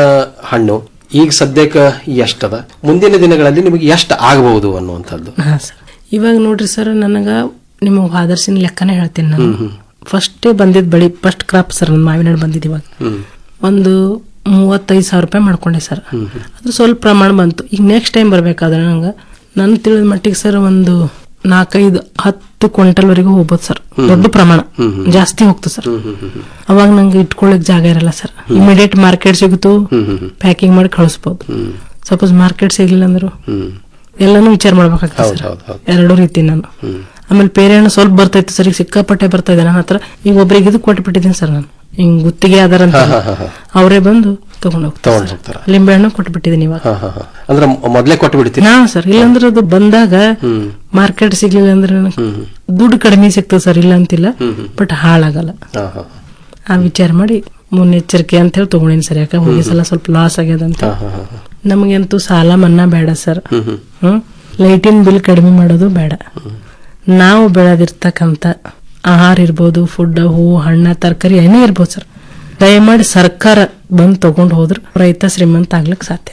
ಹಣ್ಣು ಈಗ ಸದ್ಯಕ್ಕೆ ಎಷ್ಟದ ಮುಂದಿನ ದಿನಗಳಲ್ಲಿ ನಿಮಗೆ ಎಷ್ಟು ಆಗಬಹುದು ಅನ್ನುವಂಥದ್ದು ಹಾ ಸರ್ ಇವಾಗ ನೋಡ್ರಿ ಸರ್ ನನಗ ನಿಮ್ಮ ಆದರ್ಶಿನ ಲೆಕ್ಕನೇ ಹೇಳ್ತೀನಿ ನಾನು ಫಸ್ಟೇ ಬಂದಿದ್ ಬೆಳಿ ಫಸ್ಟ್ ಕ್ರಾಪ್ ಸರ್ ನನ್ನ ಮಾವಿನ ಹಣ್ಣು ಬಂದಿದ್ದು ಇವಾಗ ಒಂದು ಮೂವತ್ತೈದು ಸಾವಿರ ರೂಪಾಯಿ ಮಾಡ್ಕೊಂಡೆ ಸರ್ ಅದು ಸ್ವಲ್ಪ ಪ್ರಮಾಣ ಬಂತು ಈಗ ನೆಕ್ಸ್ಟ್ ಟೈಮ್ ಬರ್ಬೇಕಾದ್ರೆ ನಂಗೆ ನನ್ ತಿಳಿದ ಮಟ್ಟಿಗೆ ಸರ್ ಒಂದು ನಾಲ್ಕೈದು ಹತ್ತು ಕ್ವಿಂಟಲ್ ವರೆಗೂ ಹೋಗ್ಬೋದು ಸರ್ ದೊಡ್ಡ ಪ್ರಮಾಣ ಜಾಸ್ತಿ ಹೋಗ್ತು ಸರ್ ಅವಾಗ ನಂಗೆ ಇಟ್ಕೊಳ್ಳಿಕ್ ಜಾಗ ಇರಲ್ಲ ಸರ್ ಇಮಿಡಿಯೇಟ್ ಮಾರ್ಕೆಟ್ ಸಿಗುತ್ತು ಪ್ಯಾಕಿಂಗ್ ಮಾಡಿ ಕಳಿಸ್ಬೋದು ಸಪೋಸ್ ಮಾರ್ಕೆಟ್ ಸಿಗ್ಲಿಲ್ಲ ಅಂದ್ರು ಎಲ್ಲಾನು ವಿಚಾರ ಮಾಡ್ಬೇಕಾಗ್ತದೆ ಹೌದು ಸರ್ ಹೌದು ಹೌದು ಎರಡೂ ರೀತಿ ನಾನು ಆಮೇಲೆ ಬೇರೆ ಹಣ್ಣು ಸ್ವಲ್ಪ ಬರ್ತೈತೆ ಸರ್ ಈಗ ಸಿಕ್ಕಾಪಟ್ಟೆ ಬರ್ತಾ ಇದೆ ನನ್ನ ಹತ್ರ ಈಗ ಒಬ್ರಿಗೆ ಇದು ಕೊಟ್ಬಿಟ್ಟಿದ್ದೀನಿ ಸರ್ ನಾನು ಹಿಂಗ್ ಗುತ್ತಿಗೆ ಆಧಾರಂತ ಹಾ, ಹಾ, ಹಾ. ಅವರೇ ಬಂದು ತಗೊಂಡ್ ಹೋಗ್ತಾರೆ ತಗೊಂಡ್ ಹೋಗ್ತಾರ ಲಿಂಬೆ ಹಣ್ಣು ಕೊಟ್ಬಿಟ್ಟಿದ್ದೀನಿ ಇವಾಗ ಹಾ ಹಾ ಹಾ ಅಂದ್ರೆ ಮೊ- ಮೊದ್ಲೇ ಕೊಟ್ಟು ಬಿಡ್ತೀರಿ ಹಾ ಸರ್ ಇಲ್ಲಾಂದ್ರೆ ಅದು ಬಂದಾಗ ಮಾರ್ಕೆಟ್ ಸಿಗ್ಲಿಲ್ಲ ಅಂದ್ರೆ ನನಗೆ ದುಡ್ಡು ಕಡಿಮೆ ಸಿಗ್ತದೆ ಸರ್ ಇಲ್ಲ ಅಂತಿಲ್ಲ ಬಟ್ ಹಾಳಾಗಲ್ಲ ಹಾ ಹಾ ಆ ವಿಚಾರ ಮಾಡಿ ಮುನ್ನೆಚ್ಚರಿಕೆ ಅಂತ ಹೇಳಿ ತಗೊಂಡಿನಿ ಸರ್ ಯಾಕೆ ಹೋಗಿ ಸಲ ಸ್ವಲ್ಪ ಲಾಸ್ ಆಗ್ಯದ ಅಂತ ನಮಗಂತೂ ಸಾಲ ಮನ್ನಾ ಬೇಡ ಸರ್ ಹ್ಮ್ ಲೈಟಿನ ಬಿಲ್ ಕಡಿಮೆ ಮಾಡೋದು ಬೇಡ ನಾವು ಬೆಳೆದಿರ್ತಕ್ಕಂಥ ಆಹಾರ ಇರ್ಬೋದು ಫುಡ್ ಹೂವು ಹಣ್ಣ ತರಕಾರಿ ಏನೇ ಇರ್ಬೋದು ಸರ್ ದಯಮಾಡಿ ಸರ್ಕಾರ ಬಂದು ತಗೊಂಡು ಹೋದ್ರೆ ರೈತ ಶ್ರೀಮಂತ ಆಗ್ಲಿಕ್ಕೆ ಸಾಧ್ಯ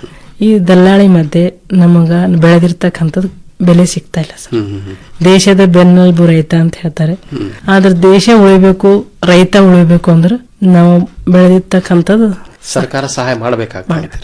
ಈ ದಲ್ಲಾಳಿ ಮಧ್ಯೆ ನಮಗ ಬೆಳೆದಿರ್ತಕ್ಕಂಥದ್ದು ಬೆಲೆ ಸಿಗ್ತಾ ಇಲ್ಲ ಸರ್ ದೇಶದ ಬೆನ್ನೆಲುಬು ರೈತ ಅಂತ ಹೇಳ್ತಾರೆ ಆದ್ರೆ ದೇಶ ಉಳಿಬೇಕು ರೈತ ಉಳಿಬೇಕು ಅಂದ್ರೆ ನಾವು ಬೆಳೆದಿರ್ತಕ್ಕಂಥದ್ದು ಸರ್ಕಾರ ಸಹಾಯ ಮಾಡಬೇಕಾಗ್ತದೆ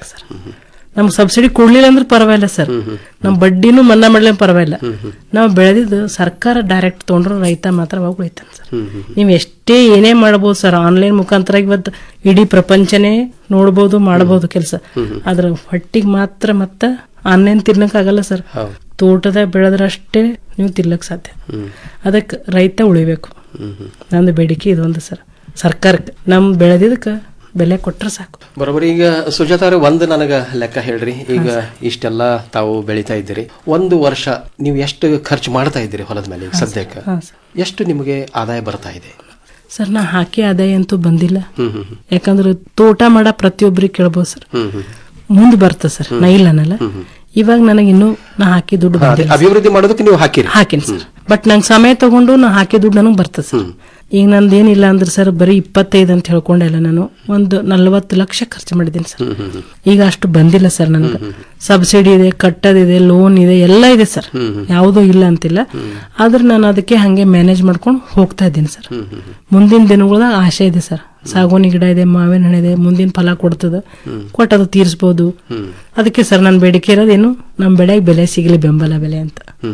ನಮ್ಗೆ ಸಬ್ಸಿಡಿ ಕೊಡ್ಲಿಲ್ಲ ಅಂದ್ರೆ ಪರವಾಗಿಲ್ಲ ಸರ್ ನಮ್ ಬಡ್ಡಿನೂ ಮನ್ನಾ ಮಾಡ್ಲಿಲ್ಲ ಪರವಾಗಿಲ್ಲ ನಾವು ಬೆಳೆದಿದ್ದು ಸರ್ಕಾರ ಡೈರೆಕ್ಟ್ ತಗೊಂಡ್ರು ರೈತ ಮಾತ್ರ ಅವಾಗ ಉಳಿತಾನೆ ಸರ್ ನೀವ್ ಎಷ್ಟೇ ಏನೇ ಮಾಡ್ಬೋದು ಸರ್ ಆನ್ಲೈನ್ ಮುಖಾಂತರ ಇವತ್ತು ಇಡೀ ಪ್ರಪಂಚನೇ ನೋಡ್ಬೋದು ಮಾಡಬಹುದು ಕೆಲಸ ಅದ್ರ ಹೊಟ್ಟಿಗೆ ಮಾತ್ರ ಮತ್ತ ಆನ್ಲೈನ್ ತಿನ್ನಕ್ ಆಗಲ್ಲ ಸರ್ ತೋಟದ ಬೆಳೆದ್ರಷ್ಟೇ ನೀವು ತಿನ್ಲಕ್ ಸಾಧ್ಯ ಅದಕ್ಕೆ ರೈತ ಉಳಿಬೇಕು ನಂದು ಬೇಡಿಕೆ ಇದೊಂದು ಸರ್ ಸರ್ಕಾರಕ್ಕೆ ನಮ್ ಬೆಳೆದಿದ್ದಕ್ಕೆ ಬೆಲೆ ಕೊಟ್ರೆ ಸಾಕು ಬರೋಬ್ಬರಿ ಈಗ ಸುಜಾತ ಅವ್ರೆ ಒಂದು ನನಗ ಲೆಕ್ಕ ಹೇಳ್ರಿ ಈಗ ಇಷ್ಟೆಲ್ಲ ತಾವು ಬೆಳಿತಾ ಇದ್ದೀರಿ ಒಂದು ವರ್ಷ ನೀವು ಎಷ್ಟು ಖರ್ಚು ಮಾಡ್ತಾ ಇದ್ದೀರಿ ಹೊಲದ ಮೇಲೆ ಈಗ ಸದ್ಯಕ್ಕೆ ಹಾ, ಎಷ್ಟು ನಿಮಗೆ ಆದಾಯ ಬರ್ತಾ ಇದೆ ಸರ್ ನಾ ಹಾಕಿ ಆದಾಯ ಅಂತೂ ಬಂದಿಲ್ಲ ಹ್ಮ್ ಹ್ಮ್ ಯಾಕಂದ್ರೆ ತೋಟ ಮಾಡ ಪ್ರತಿಯೊಬ್ಬರಿಗೆ ಕೇಳ್ಬೋದು ಸರ್ ಹ್ಮ್ ಹ್ಮ್ ಮುಂದ್ ಬರ್ತದೆ ಸರ್ ನಾ ಇಲ್ಲ ಅನ್ನಲ್ಲ ಇವಾಗ ನನಗೆ ಇನ್ನೂ ನಾ ಹಾಕಿ ದುಡ್ಡು ಹಾ, ಅದೇ ಬಂದಿಲ್ಲ ಅಭಿವೃದ್ಧಿ ಮಾಡೋದಕ್ಕೆ ನೀವು ಹಾಕಿರಿ ಹಾಕಿನಿ ಸರ್ ಬಟ್ ನಂಗೆ ಸಮಯ ತಗೊಂಡು ನಾ ಹಾಕಿ ದುಡ್ಡು ನನಗೆ ಬರ್ತದೆ ಸರ್ ಈಗ ನಂದು ಏನಿಲ್ಲ ಅಂದ್ರೆ ಸರ್ ಬರೀ ಇಪ್ಪತ್ತೈದು ಅಂತ ಹೇಳ್ಕೊಂಡಿಲ್ಲ ನಾನು ಒಂದು ನಲ್ವತ್ತು ಲಕ್ಷ ಖರ್ಚು ಮಾಡಿದ್ದೀನಿ ಸರ್ ಈಗ ಅಷ್ಟು ಬಂದಿಲ್ಲ ಸರ್ ನನಗೆ ಸಬ್ಸಿಡಿ ಇದೆ ಕಟ್ಟೋದಿದೆ ಲೋನ್ ಇದೆ ಎಲ್ಲ ಇದೆ ಸರ್ ಯಾವುದೂ ಇಲ್ಲ ಅಂತಿಲ್ಲ ಆದ್ರೆ ನಾನು ಅದಕ್ಕೆ ಹಂಗೆ ಮ್ಯಾನೇಜ್ ಮಾಡ್ಕೊಂಡು ಹೋಗ್ತಾ ಇದ್ದೀನಿ ಸರ್ ಮುಂದಿನ ದಿನಗಳದಾಗ ಆಸೆ ಇದೆ ಸರ್ ಸಾಗೋನಿ ಗಿಡ ಇದೆ ಮಾವಿನ ಹಣ್ಣು ಇದೆ ಮುಂದಿನ ಫಲ ಕೊಡ್ತದ ಕೊಟ್ಟು ಅದು ತೀರಿಸ್ಬೋದು ಅದಕ್ಕೆ ಸರ್ ನನ್ನ ಬೇಡಿಕೆ ಇರೋದೇನು ನಮ್ಮ ಬೆಳೆಗೆ ಬೆಲೆ ಸಿಗಲಿ ಬೆಂಬಲ ಬೆಲೆ ಅಂತ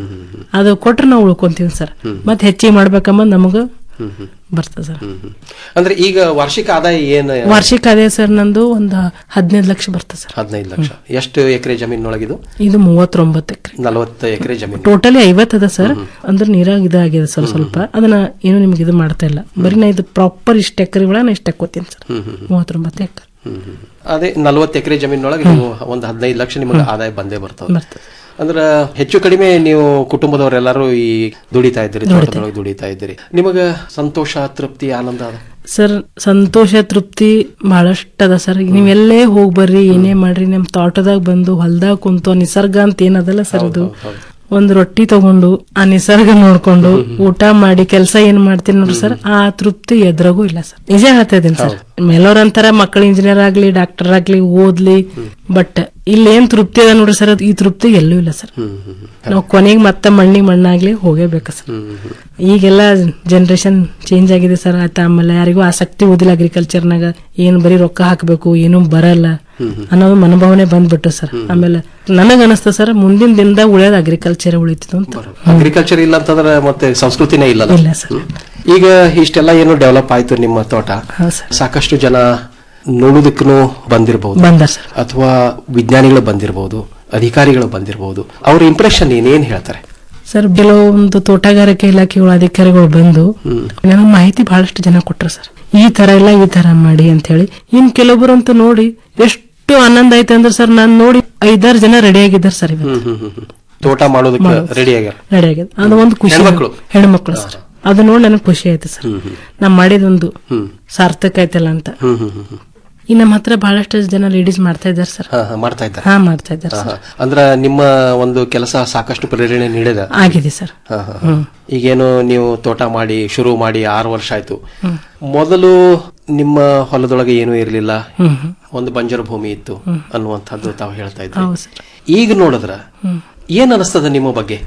ಅದು ಕೊಟ್ರೆ ನಾವು ಉಳ್ಕೊಂತೀವಿ ಸರ್ ಮತ್ತೆ ಹೆಚ್ಚಿಗೆ ಮಾಡ್ಬೇಕಂಬ ನಮಗ ಬರ್ತದೆ ಸರ್ ಅಂದ್ರೆ ಈಗ ವಾರ್ಷಿಕ ಆದಾಯ ಏನ್ ವಾರ್ಷಿಕ ಅದೇ ಸರ್ ನಂದು ಒಂದು ಹದಿನೈದು ಲಕ್ಷ ಬರ್ತದೆ ಸರ್ ಹದಿನೈದು ಲಕ್ಷ ಎಷ್ಟು ಎಕರೆ ಜಮೀನೊಳಗಿದು ಇದು ಮೂವತ್ತೊಂಬತ್ತು ಎಕರೆ ನಲವತ್ತು ಎಕರೆ ಜಮೀನು ಟೋಟಲಿ ಐವತ್ತು ಅದ ಸರ್ ಅಂದ್ರೆ ನೀರಾಗ ಇದಾಗಿದೆ ಸರ್ ಸ್ವಲ್ಪ ಅದನ್ನ ಏನು ನಿಮ್ಗೆ ಇದು ಮಾಡ್ತಾ ಇಲ್ಲ ಬರೀ ನಾ ಇದು ಪ್ರಾಪರ್ ಇಷ್ಟ ಎಕರೆ ಒಳಗೆ ನಾ ಇಷ್ಟ ಹಾಕೋತೀನಿ ಸರ್ ಹ್ಮ್ ಹ್ಮ್ ಹ್ಮ್. ಮೂವತ್ತೊಂಬತ್ತು ಎಕರೆ ಹ್ಮ್ ಹ್ಮ್. ಅದೇ ನಲವತ್ತು ಎಕರೆ ಜಮೀನೊಳಗೆ ನೀವು ಒಂದು ಹದಿನೈದು ಲಕ್ಷ ನಿಮಗೆ ಆದಾಯ ಬಂದೇ ಬರ್ತದೆ ಅಂದ್ರ ಹೆಚ್ಚು ಕಡಿಮೆ ನೀವು ಕುಟುಂಬದವರೆಲ್ಲರೂ ಈ ದುಡಿತಾ ಇದ್ದೀರಿ ತೋಟದೊಳಗೆ ದುಡಿತಾ ಇದ್ದೀರಿ ನಿಮಗ ಸಂತೋಷ ತೃಪ್ತಿ ಆನಂದ ಅದ ಸರ್ ಸಂತೋಷ ತೃಪ್ತಿ ಬಹಳಷ್ಟು ಅದ ಸರ್ ಈಗ ನೀವೆಲ್ಲೇ ಹೋಗಿ ಬರ್ರಿ ಏನೇ ಮಾಡ್ರಿ ನಮ್ ತೋಟದಾಗ ಬಂದು ಹೊಲ್ದಾಗ ಕುಂತು ಆ ನಿಸರ್ಗ ಅಂತ ಏನದಲ್ಲ ಸರ್ ಅದು ಒಂದ್ ರೊಟ್ಟಿ ತಗೊಂಡು ಆ ನಿಸರ್ಗ ನೋಡ್ಕೊಂಡು ಊಟ ಮಾಡಿ ಕೆಲಸ ಏನ್ ಮಾಡ್ತೀನಿ ನೋಡ್ರಿ ಸರ್ ಆ ತೃಪ್ತಿ ಎದ್ರಾಗೂ ಇಲ್ಲ ಸರ್ ನಿಜ ಹೇಳ್ತಾ ಇದೀನಿ ಸರ್ ಮೇಲೋರ್ ಅಂತಾರ ಮಕ್ಕಳು ಇಂಜಿನಿಯರ್ ಆಗ್ಲಿ ಡಾಕ್ಟರ್ ಆಗ್ಲಿ ಓದ್ಲಿ ಬಟ್ ಇಲ್ಲಿ ಏನ್ ತೃಪ್ತಿ ಅದ ನೋಡ್ರಿ ಸರ್ ಈ ತೃಪ್ತಿ ಎಲ್ಲೂ ಇಲ್ಲ ಸರ್ ನಾವು ಕೊನೆಗೆ ಮತ್ತೆ ಮಣ್ಣಿಗೆ ಮಣ್ಣಾಗ್ಲಿ ಹೋಗೇಬೇಕು ಸರ್ ಈಗೆಲ್ಲ ಜನರೇಷನ್ ಚೇಂಜ್ ಆಗಿದೆ ಸರ್ ಆಯ್ತಾ ಆಮೇಲೆ ಯಾರಿಗೂ ಆಸಕ್ತಿ ಓದಿಲ್ಲ ಅಗ್ರಿಕಲ್ಚರ್ನಾಗ ಏನ್ ಬರೀ ರೊಕ್ಕ ಹಾಕಬೇಕು ಏನು ಬರಲ್ಲ ಅನ್ನೋದು ಮನೋಭಾವನೆ ಬಂದ್ಬಿಟ್ಟು ಸರ್ ಆಮೇಲೆ ನನಗ ಅನಿಸ್ತ ಸರ್ ಮುಂದಿನ ದಿನದಾಗ ಉಳಿಯೋದು ಅಗ್ರಿಕಲ್ಚರ್ ಉಳಿತಿತ್ತು ಅಂತ ಅಗ್ರಿಕಲ್ಚರ್ ಇಲ್ಲ ಅಂತಂದ್ರೆ ಮತ್ತೆ ಸಂಸ್ಕೃತಿನೇ ಇಲ್ಲ ಇಲ್ಲ ಸರ್ ಈಗ ಇಷ್ಟೆಲ್ಲ ಏನು ಡೆವಲಪ್ ಆಯ್ತು ನಿಮ್ಮ ತೋಟ ಸಾಕಷ್ಟು ಜನ ನೋಡುದಕ್ಕೂ ಬಂದಿರಬಹುದು ಬಂದಾರ್ ಸರ್ ಅಥವಾ ವಿಜ್ಞಾನಿಗಳು ಬಂದಿರಬಹುದು ಅಧಿಕಾರಿಗಳು ಬಂದಿರಬಹುದು ಅವ್ರ ಇಂಪ್ರೆಷನ್ ಏನೇನ್ ಹೇಳ್ತಾರೆ ಸರ್ ಕೆಲವೊಂದು ತೋಟಗಾರಿಕೆ ಇಲಾಖೆಗಳ ಅಧಿಕಾರಿಗಳು ಬಂದು ನನಗೆ ಮಾಹಿತಿ ಬಹಳಷ್ಟು ಜನ ಕೊಟ್ರು ಸರ್ ಈ ತರ ಇಲ್ಲ ಈ ತರ ಮಾಡಿ ಅಂತ ಹೇಳಿ ಇನ್ ಕೆಲವೊಬ್ಬರಂತೂ ನೋಡಿ ಎಷ್ಟು ಆನಂದ ಆಯ್ತು ಅಂದ್ರೆ ಸರ್ ನಾನ್ ನೋಡಿ ಐದಾರು ಜನ ರೆಡಿ ಆಗಿದ್ದಾರೆ ಸರ್ ಇವತ್ತು ಹ್ಮ್ ಹ್ಮ್ ಹ್ಮ್ ಹ್ಮ್. ತೋಟ ಮಾಡೋದಕ್ಕೆ ರೆಡಿ ಆಗ್ಯಾರ ರೆಡಿ ಆಗಿದೆ ಅದು ಒಂದು ಖುಷಿ ಹೆಣ್ಮಕ್ಳು? ಹೆಣ್ಮಕ್ಳು ಸರ್ ಅದು ನೋಡಿ ನನಗೆ ಖುಷಿ ಆಯ್ತು ಸರ್ ನಾ ಮಾಡಿದೊಂದು ಸಾರ್ಥಕ ಆಯ್ತಲ್ಲ ಅಂತ ಹ್ಮ್ ಹ್ಮ್ ಹ್ಮ್ ಹ್ಮ್. ಈ ನಮ್ಮ ಹತ್ರ ಬಹಳಷ್ಟು ಜನ ಲೇಡೀಸ್ ಮಾಡ್ತಾ ಇದ್ದಾರೆ ಸರ್ ಹಾ, ಹಾ, ಮಾಡ್ತಾ ಇದ್ದಾರೆ ಹಾ ಮಾಡ್ತಾ ಇದ್ದಾರೆ ಹಾ, ಸರ್ ಹಾ. ಅಂದ್ರ ನಿಮ್ಮ ಒಂದು ಕೆಲಸ ಸಾಕಷ್ಟು ಪ್ರೇರಣೆ ನೀಡಿದ ಆಗಿದೆ ಸರ್ ಹಾ, ಹಾ, ಹಾ. ಈಗೇನು ನೀವು ತೋಟ ಮಾಡಿ ಶುರು ಮಾಡಿ ಆರು ವರ್ಷ ಆಯ್ತು ಹ್ಮ್. ಮೊದಲು ನಿಮ್ಮ ಹೊಲದೊಳಗೆ ಏನೂ ಇರಲಿಲ್ಲ ಹ್ಮ್, ಹ್ಮ್. ಒಂದು ಬಂಜರು ಭೂಮಿ ಇತ್ತು ಹ್ಮ್. ಅನ್ನುವಂಥದ್ದು ತಾವು ಹೇಳ್ತಾ ಇದ್ರಿ ಹೌದು ಸರ್ ಈಗ ನೋಡಿದ್ರ ಹ್ಮ್. ಏನ್ ಅನಿಸ್ತದ ನಿಮ್ಮ ಬಗ್ಗೆ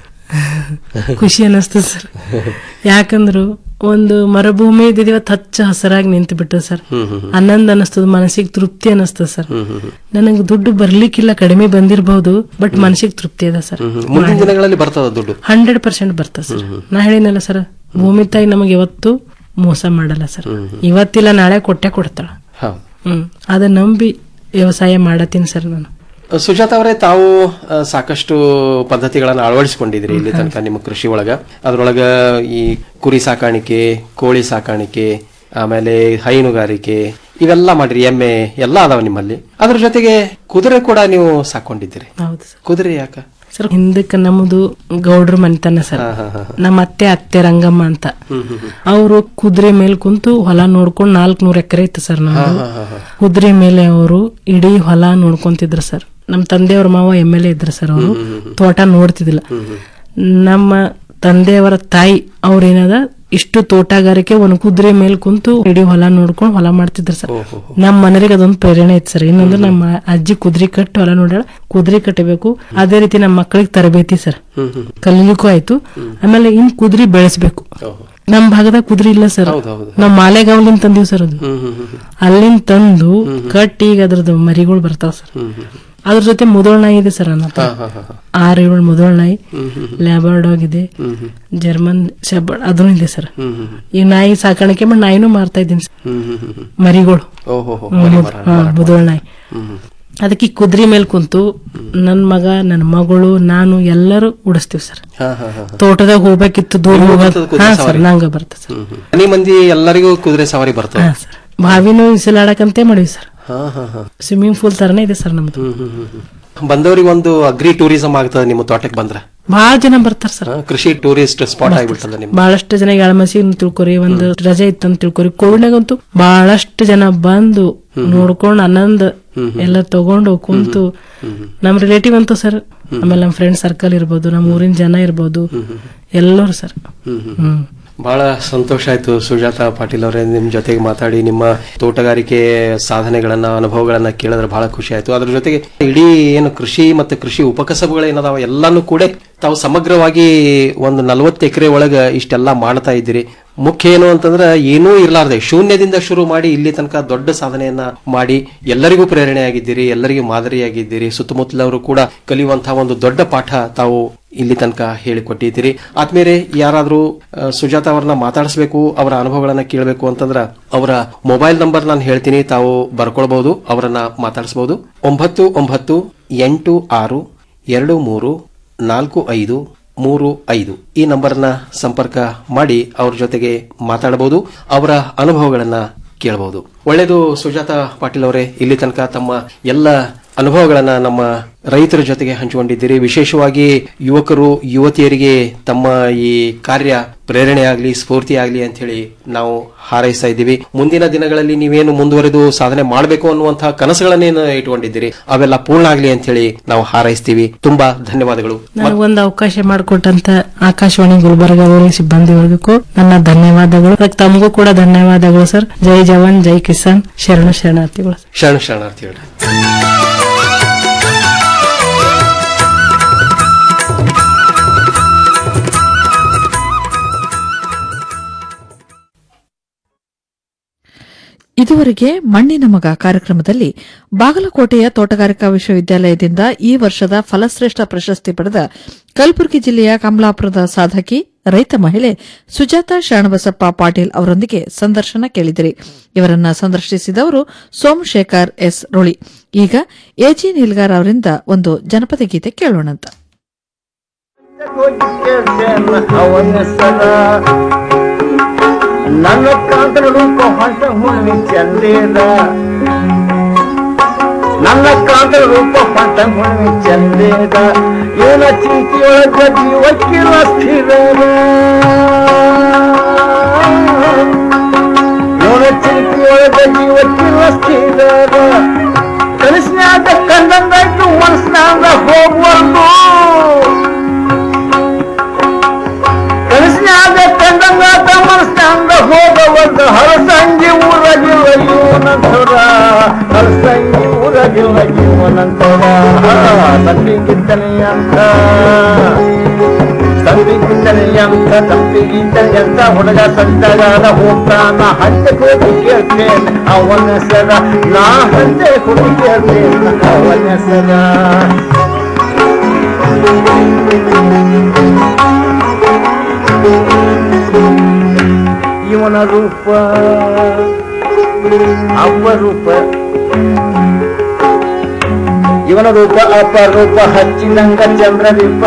ಖುಷಿ ಅನಿಸ್ತದೆ ಸರ್ ಯಾಕಂದ್ರು ಒಂದು ಮರುಭೂಮಿ ಇದ್ದಿದ್ದು ಇವತ್ತು ಹಚ್ಚ ಹಸರಾಗಿ ನಿಂತು ಬಿಟ್ಟು ಸರ್ ಹ್ಮ್, ಹ್ಮ್, ಹ್ಮ್. ಆನಂದ ಅನಿಸ್ತದ ಮನಸ್ಸಿಗೆ ತೃಪ್ತಿ ಅನಿಸ್ತದ ಸರ್ ಹ್ಮ್, ಹ್ಮ್, ಹ್ಮ್. ನನಗೆ ದುಡ್ಡು ಬರ್ಲಿಕ್ಕಿಲ್ಲ ಕಡಿಮೆ ಬಂದಿರಬಹುದು ಬಟ್ ಮನಸ್ಸಿಗೆ ತೃಪ್ತಿ ಅದ ಸರ್ ಹ್ಮ್, ಹ್ಮ್. ಮುಂದಿನ ದಿನಗಳಲ್ಲಿ ಬರ್ತದ ದುಡ್ಡು ಹಂಡ್ರೆಡ್ ಪರ್ಸೆಂಟ್ ಬರ್ತದೆ ಸರ್ ನಾ ಹೇಳಿನಲ್ಲ ಸರ್ ಭೂಮಿ ತಾಯಿ ನಮಗೆ ಯಾವತ್ತು ಮೋಸ ಮಾಡಲ್ಲ ಸರ್ ಇವತ್ತಿಲ್ಲ ನಾಳೆ ಕೊಟ್ಟೆ ಕೊಡ್ತಾಳ ಹೌದು ಹ್ಮ್ ಅದ ನಂಬಿ ವ್ಯವಸಾಯ ಮಾಡತ್ತೀನಿ ಸರ್ ನಾನು ಸುಜಾತ ಅವರೇ ತಾವು ಆ, ಸಾಕಷ್ಟು ಪದ್ಧತಿಗಳನ್ನು ಅಳವಡಿಸಿಕೊಂಡಿದ್ರಿ ಇಲ್ಲಿ ತನಕ ನಿಮ್ಮ ಕೃಷಿ ಒಳಗ ಅದ್ರೊಳಗ ಈ ಕುರಿ ಸಾಕಾಣಿಕೆ ಕೋಳಿ ಸಾಕಾಣಿಕೆ ಆಮೇಲೆ ಹೈನುಗಾರಿಕೆ ಇವೆಲ್ಲ ಮಾಡ್ರಿ ಎಮ್ಮೆ ಎಲ್ಲ ಅದಾವ ನಿಮ್ಮಲ್ಲಿ ಅದ್ರ ಜೊತೆಗೆ ಕುದುರೆ ಕೂಡ ನೀವು ಸಾಕೊಂಡಿದ್ದೀರಿ ಹೌದು ಸರ್ ಕುದುರೆ ಯಾಕ ಸರ್ ಹಿಂದಕ್ಕೆ ನಮ್ಮದು ಗೌಡ್ರ ಮನೆತನ ಸರ್ ನಮ್ಮ ಅತ್ತೆ ಅತ್ತೆ ರಂಗಮ್ಮ ಅಂತ ಅವರು ಕುದುರೆ ಮೇಲೆ ಕುಂತು ಹೊಲ ನೋಡ್ಕೊಂಡು ನಾಲ್ಕನೂರ್ ಎಕರೆ ಇತ್ತು ಸರ್ ನಮ್ದು ಕುದುರೆ ಮೇಲೆ ಅವರು ಇಡೀ ಹೊಲ ನೋಡ್ಕೊಂತಿದ್ರು ಸರ್ ನಮ್ಮ ತಂದೆಯವ್ರ ಮಾವ ಎಮ್ ಎಲ್ ಎ ಇದ್ರು ಸರ್ ಅವರು ತೋಟ ನೋಡ್ತಿದ್ದಿಲ್ಲ ನಮ್ಮ ತಂದೆಯವರ ತಾಯಿ ಅವ್ರೇನದ ಇಷ್ಟು ತೋಟಗಾರಿಕೆ ಒಂದ್ ಕುದುರೆ ಮೇಲೆ ಕುಂತು ಇಡೀ ಹೊಲ ನೋಡ್ಕೊಂಡು ಹೊಲ ಮಾಡ್ತಿದ್ರು ಸರ್ ನಮ್ಮ ಮನೆಯವರಿಗೆ ಅದೊಂದು ಪ್ರೇರಣೆ ಇತ್ತು ಸರ್ ಇನ್ನೊಂದು ನಮ್ಮ ಅಜ್ಜಿ ಕುದುರೆ ಕಟ್ಟಿ ಹೊಲ ನೋಡ್ಯಾಳ ಕುದುರೆ ಕಟ್ಟಬೇಕು ಅದೇ ರೀತಿ ನಮ್ಮ ಮಕ್ಕಳಿಗೆ ತರಬೇತಿ ಸರ್ ಕಲೀಲಿಕ್ಕೂ ಆಯ್ತು ಆಮೇಲೆ ಇನ್ ಕುದುರೆ ಬೆಳೆಸ್ಬೇಕು ನಮ್ ಭಾಗದಾಗ ಕುದುರೆ ಇಲ್ಲ ಸರ್ ನಾವ್ ಮಾಲೆಗಾವ್ಲಿಂದ ತಂದಿವ್ ಸರ್ ಅದು ಅಲ್ಲಿಂದ ತಂದು ಕಟ್ಟಿ ಈಗ ಅದ್ರದ್ದು ಮರಿಗಳು ಬರ್ತಾವ ಸರ್ ಅದ್ರ ಜೊತೆ ಮುದೋಳ್ ನಾಯಿ ಇದೆ ಸರ್ ನನ್ನ ಹತ್ರ ಆರು ಏಳು ಮುದೋಳ್ ನಾಯಿ ಲ್ಯಾಬರ್ ಡಾಗ್ ಇದೆ ಜರ್ಮನ್ ಶೆಬರ್ಡ್ ಅದನ್ನು ಇದೆ ಸರ್ ಈ ನಾಯಿ ಸಾಕಾಣಿಕೆ ಮಾಡಿ ನಾಯಿನೂ ಮಾರ್ತಾ ಇದ್ದೀನಿ ಸರ್ ಮರಿಗಳು ಮುದೋಳ್ ನಾಯಿ ಅದಕ್ಕೆ ಈ ಕುದುರೆ ಮೇಲೆ ಕುಂತು ನನ್ ಮಗ ನನ್ನ ಮಗಳು ನಾನು ಎಲ್ಲರೂ ಉಡಿಸ್ತೀವಿ ಸರ್ ತೋಟದಾಗ ಹೋಗ್ಬೇಕಿತ್ತು ದೂರ ನಿಮ್ಗೂ ಹೋಗೋದು ಬರ್ತದ ಕುದುರೆ ಹಾ ಸವಾರಿ? ಸರ್ ನಂಗ ಬರ್ತದೆ ಸರ್ ಮನೆ ಮಂದಿ ಎಲ್ಲರಿಗೂ ಕುದುರೆ ಸವಾರಿ ಬರ್ತದೆ ಹಾ ಸರ್ ಬಾವಿನೂ ಇಸಲಾಡಕಂತೆ ಮಾಡಿವಿ ಸರ್ ಹಾ ಹಾ ಹಾ ಸ್ವಿಮ್ಮಿಂಗ್ ಪೂಲ್ ತರನೇ ಇದೆ ಸರ್ ನಮ್ದು ಬಂದವರಿಗೆ ಒಂದು ಅಗ್ರಿ ಟೂರಿಸಂ ಆಗ್ತದೆ ನಿಮ್ಮ ತೋಟಕ್ಕೆ ಬಂದ್ರೆ ಬಹಳ ಜನ ಬರ್ತಾರ ಸರ್ ಹಾ, ಕೃಷಿ ಟೂರಿಸ್ಟ್ ಸ್ಪಾಟ್ ಆಗ್ಬಿಡ್ತದೆ ನಿಮ್ ಬಹಳಷ್ಟು ಜನ ಎಳಮಸಿ ತಿಳ್ಕೊರಿ ಒಂದು ರಜೆ ಇತ್ತಂತ ತಿಳ್ಕೊರಿ ಕೋವಿಡ್ನಾಗಂತೂ ಬಹಳಷ್ಟು ಜನ ಬಂದು ನೋಡ್ಕೊಂಡು ಆನಂದ ಎಲ್ಲ ತಗೊಂಡು ಕುಂತು ನಮ್ ರಿಲೇಟಿವ್ ಅಂತೂ ಸರ್ ಆಮೇಲೆ ನಮ್ ಫ್ರೆಂಡ್ ಸರ್ಕಲ್ ಇರ್ಬೋದು ನಮ್ಮ ಊರಿನ ಜನ ಇರ್ಬೋದು ಎಲ್ಲರೂ ಸರ್ ಹ್ಮ್ ಬಹಳ ಸಂತೋಷ ಆಯ್ತು ಸುಜಾತ ಪಾಟೀಲ್ ಅವರೇ ನಿಮ್ ಜೊತೆಗೆ ಮಾತಾಡಿ ನಿಮ್ಮ ತೋಟಗಾರಿಕೆ ಸಾಧನೆಗಳನ್ನ ಅನುಭವಗಳನ್ನ ಕೇಳಿದ್ರೆ ಬಹಳ ಖುಷಿ ಆಯ್ತು ಅದ್ರ ಜೊತೆಗೆ ಇಡೀ ಏನು ಕೃಷಿ ಮತ್ತು ಕೃಷಿ ಉಪಕಸಬುಗಳು ಏನದಾವ ಎಲ್ಲಾನು ಕೂಡ ತಾವು ಸಮಗ್ರವಾಗಿ ಒಂದು ನಲವತ್ತು ಎಕರೆ ಒಳಗ ಇಷ್ಟೆಲ್ಲ ಮಾಡ್ತಾ ಇದ್ದೀರಿ ಮುಖ್ಯ ಏನು ಅಂತಂದ್ರೆ ಏನೂ ಇರ್ಲಾರ್ದೆ ಶೂನ್ಯದಿಂದ ಶುರು ಮಾಡಿ ಇಲ್ಲಿ ತನಕ ದೊಡ್ಡ ಸಾಧನೆಯನ್ನ ಮಾಡಿ ಎಲ್ಲರಿಗೂ ಪ್ರೇರಣೆಯಾಗಿದ್ದೀರಿ ಎಲ್ಲರಿಗೂ ಮಾದರಿಯಾಗಿದ್ದೀರಿ ಸುತ್ತಮುತ್ತಲವರು ಕೂಡ ಕಲಿಯುವಂತಹ ಒಂದು ದೊಡ್ಡ ಪಾಠ ತಾವು ಇಲ್ಲಿ ತನಕ ಹೇಳಿಕೊಟ್ಟಿದ್ದೀರಿ ಆದ್ಮೇಲೆ ಯಾರಾದ್ರೂ ಆ, ಸುಜಾತ ಅವ್ರನ್ನ ಮಾತಾಡಿಸ್ಬೇಕು ಅವರ ಅನುಭವಗಳನ್ನ ಕೇಳಬೇಕು ಅಂತಂದ್ರ ಅವರ ಮೊಬೈಲ್ ನಂಬರ್ ನಾನು ಹೇಳ್ತೀನಿ ತಾವು ಬರ್ಕೊಳ್ಬಹುದು ಅವರನ್ನ ಮಾತಾಡಿಸಬಹುದು ಒಂಬತ್ತು ಒಂಬತ್ತು ಎಂಟು ಆರು ಎರಡು ಮೂರು ನಾಲ್ಕು ಐದು ಮೂರು ಐದು ಈ ನಂಬರ್ನ ಸಂಪರ್ಕ ಮಾಡಿ ಅವ್ರ ಜೊತೆಗೆ ಮಾತಾಡಬಹುದು ಅವರ ಅನುಭವಗಳನ್ನ ಕೇಳಬಹುದು ಒಳ್ಳೆಯದು ಸುಜಾತ ಪಾಟೀಲ್ ಅವರೇ ಇಲ್ಲಿ ತನಕ ತಮ್ಮ ಎಲ್ಲ ಅನುಭವಗಳನ್ನ ನಮ್ಮ ರೈತರ ಜೊತೆಗೆ ಹಂಚಿಕೊಂಡಿದ್ದೀರಿ ವಿಶೇಷವಾಗಿ ಯುವಕರು ಯುವತಿಯರಿಗೆ ತಮ್ಮ ಈ ಕಾರ್ಯ ಪ್ರೇರಣೆ ಆಗ್ಲಿ ಸ್ಫೂರ್ತಿ ಆಗ್ಲಿ ಅಂತ ಹೇಳಿ ನಾವು ಹಾರೈಸ್ತಾ ಇದ್ದೀವಿ ಮುಂದಿನ ದಿನಗಳಲ್ಲಿ ನೀವೇನು ಮುಂದುವರೆದು ಸಾಧನೆ ಮಾಡಬೇಕು ಅನ್ನುವಂತಹ ಕನಸುಗಳನ್ನೇನು ಇಟ್ಕೊಂಡಿದ್ದೀರಿ ಅವೆಲ್ಲ ಪೂರ್ಣ ಆಗ್ಲಿ ಅಂತ ಹೇಳಿ ನಾವು ಹಾರೈಸ್ತೀವಿ ತುಂಬಾ ಧನ್ಯವಾದಗಳು ನನಗೊಂದು ಅವಕಾಶ ಮಾಡಿಕೊಟ್ಟಂತ ಆಕಾಶವಾಣಿ ಗುಲ್ಬರ್ಗ ಊರಿನ ಸಿಬ್ಬಂದಿವರ್ಗಕ್ಕೂ ನನ್ನ ಧನ್ಯವಾದಗಳು ಅದಕ್ಕೆ ತಮಗೂ ಕೂಡ ಧನ್ಯವಾದಗಳು ಸರ್ ಜೈ ಜವಾನ್ ಜೈ ಕಿಸಾನ್ ಶರಣು ಶರಣಾರ್ಥಿಗಳು ಶರಣ ಶರಣಾರ್ಥಿಗಳು ಇದುವರೆಗೆ ಮಣ್ಣಿನ ಮಗ ಕಾರ್ಯಕ್ರಮದಲ್ಲಿ ಬಾಗಲಕೋಟೆಯ ತೋಟಗಾರಿಕಾ ವಿಶ್ವವಿದ್ಯಾಲಯದಿಂದ ಈ ವರ್ಷದ ಫಲಶ್ರೇಷ್ಠ ಪ್ರಶಸ್ತಿ ಪಡೆದ ಕಲಬುರಗಿ ಜಿಲ್ಲೆಯ ಕಮಲಾಪುರದ ಸಾಧಕಿ ರೈತ ಮಹಿಳೆ ಸುಜಾತ ಶರಣಬಸಪ್ಪ ಪಾಟೀಲ್ ಅವರೊಂದಿಗೆ ಸಂದರ್ಶನ ಕೇಳಿದಿರಿ ಇವರನ್ನ ಸಂದರ್ಶಿಸಿದವರು ಸೋಮಶೇಖರ್ ಎಸ್ ರುಳಿ ಈಗ ಎಜಿ ನೀಲ್ಗಾರ್ ಅವರಿಂದ ಒಂದು ಜನಪದ ಗೀತೆ ಕೇಳೋಣಂತ ನನ್ನ ಕಾಂತಗಳು ಹೊಸ ಹುಣ್ಣಿಮೆ ಚಂದೇದ ನನ್ನ ಕಾಂತಗಳ ರೂಪ ಹೊಸ ಹುಣ್ಣಿಮೆ ಚಂದೇದ ಏನ ಚಿಂತೆಯೊಳಗ ಜೀವಕ್ಕಿರುವ ಸ್ಥಿರದ ಏನ ಚಿಂತೆಯೊಳಗ ಜೀವಕ್ಕಿರುವ ಸ್ಥಿರದ ಕನಸಿನಾಗ ಕಂಡಂಗಾಯ್ತು ಮನಸ್ಸಿನಾಗ ಹೋಗುವಂದು ಕನಸಿನಾಗ ಕಂಡಂಗಾತ ಮನಸ್ಸಿನಾಗ ಹೋಗವಂತ ಹರಸಂಗಿ ಊರಗಿಲ್ಲ ಜೀವನಂತರ ಹರಸಂಗಿ ಊರಗಿಲ್ಲ ಜೀವನಂತರ ತಂಬಿಗಿದ್ದನೆ ಅಂತ ತಂಬಿಗಿದ್ದನೆ ಅಂತ ತಂಬಿಗಿದ್ದನೆ ಅಂತ ಹುಡುಗ ಸಂತಗಾದ ಹೋಗ್ತಾನ ಹಂತೆ ಹೋಗಿ ಕೇಳ್ತೇನೆ ಅವನ ಸರ ನಾ ಹಂತೆ ಹೋಗಿ ಕೇಳ್ತೇನೆ ಅವನ ಸರ ಇವನ ರೂಪ ಅಪರೂಪ ಇವನ ರೂಪ ಅಪರೂಪ ಹಚ್ಚಿದಂಗ ಚಂದ್ರದೀಪ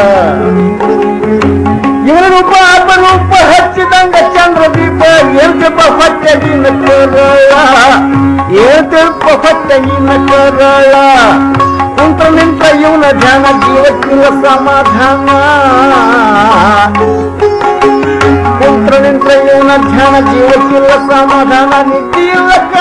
ಇವನ ರೂಪ ಅಪರೂಪ ಹಚ್ಚಿದಂಗ ಚಂದ್ರದೀಪ ಏಳ್ತಿಪ್ಪ ಹೊಟ್ಟೆಗಿನ ಕರಳ ಏಳ್ತಿಪ್ಪ ಹೊಟ್ಟೆಗಿನ ಕರಳ ಕುಂತ್ರ ನಿಂತ ಇವನ ಧ್ಯಾನ ಜೀವಕ್ಕಿಲ್ಲ ಸಮಾಧಾನ ಕುಂತ್ರ ನಿಂತ ಇವನ ಧ್ಯಾನ ಜೀವಕ್ಕಿಲ್ಲ ಸಮಾಧಾನ ನಿದ್ದಿಲ್ಲ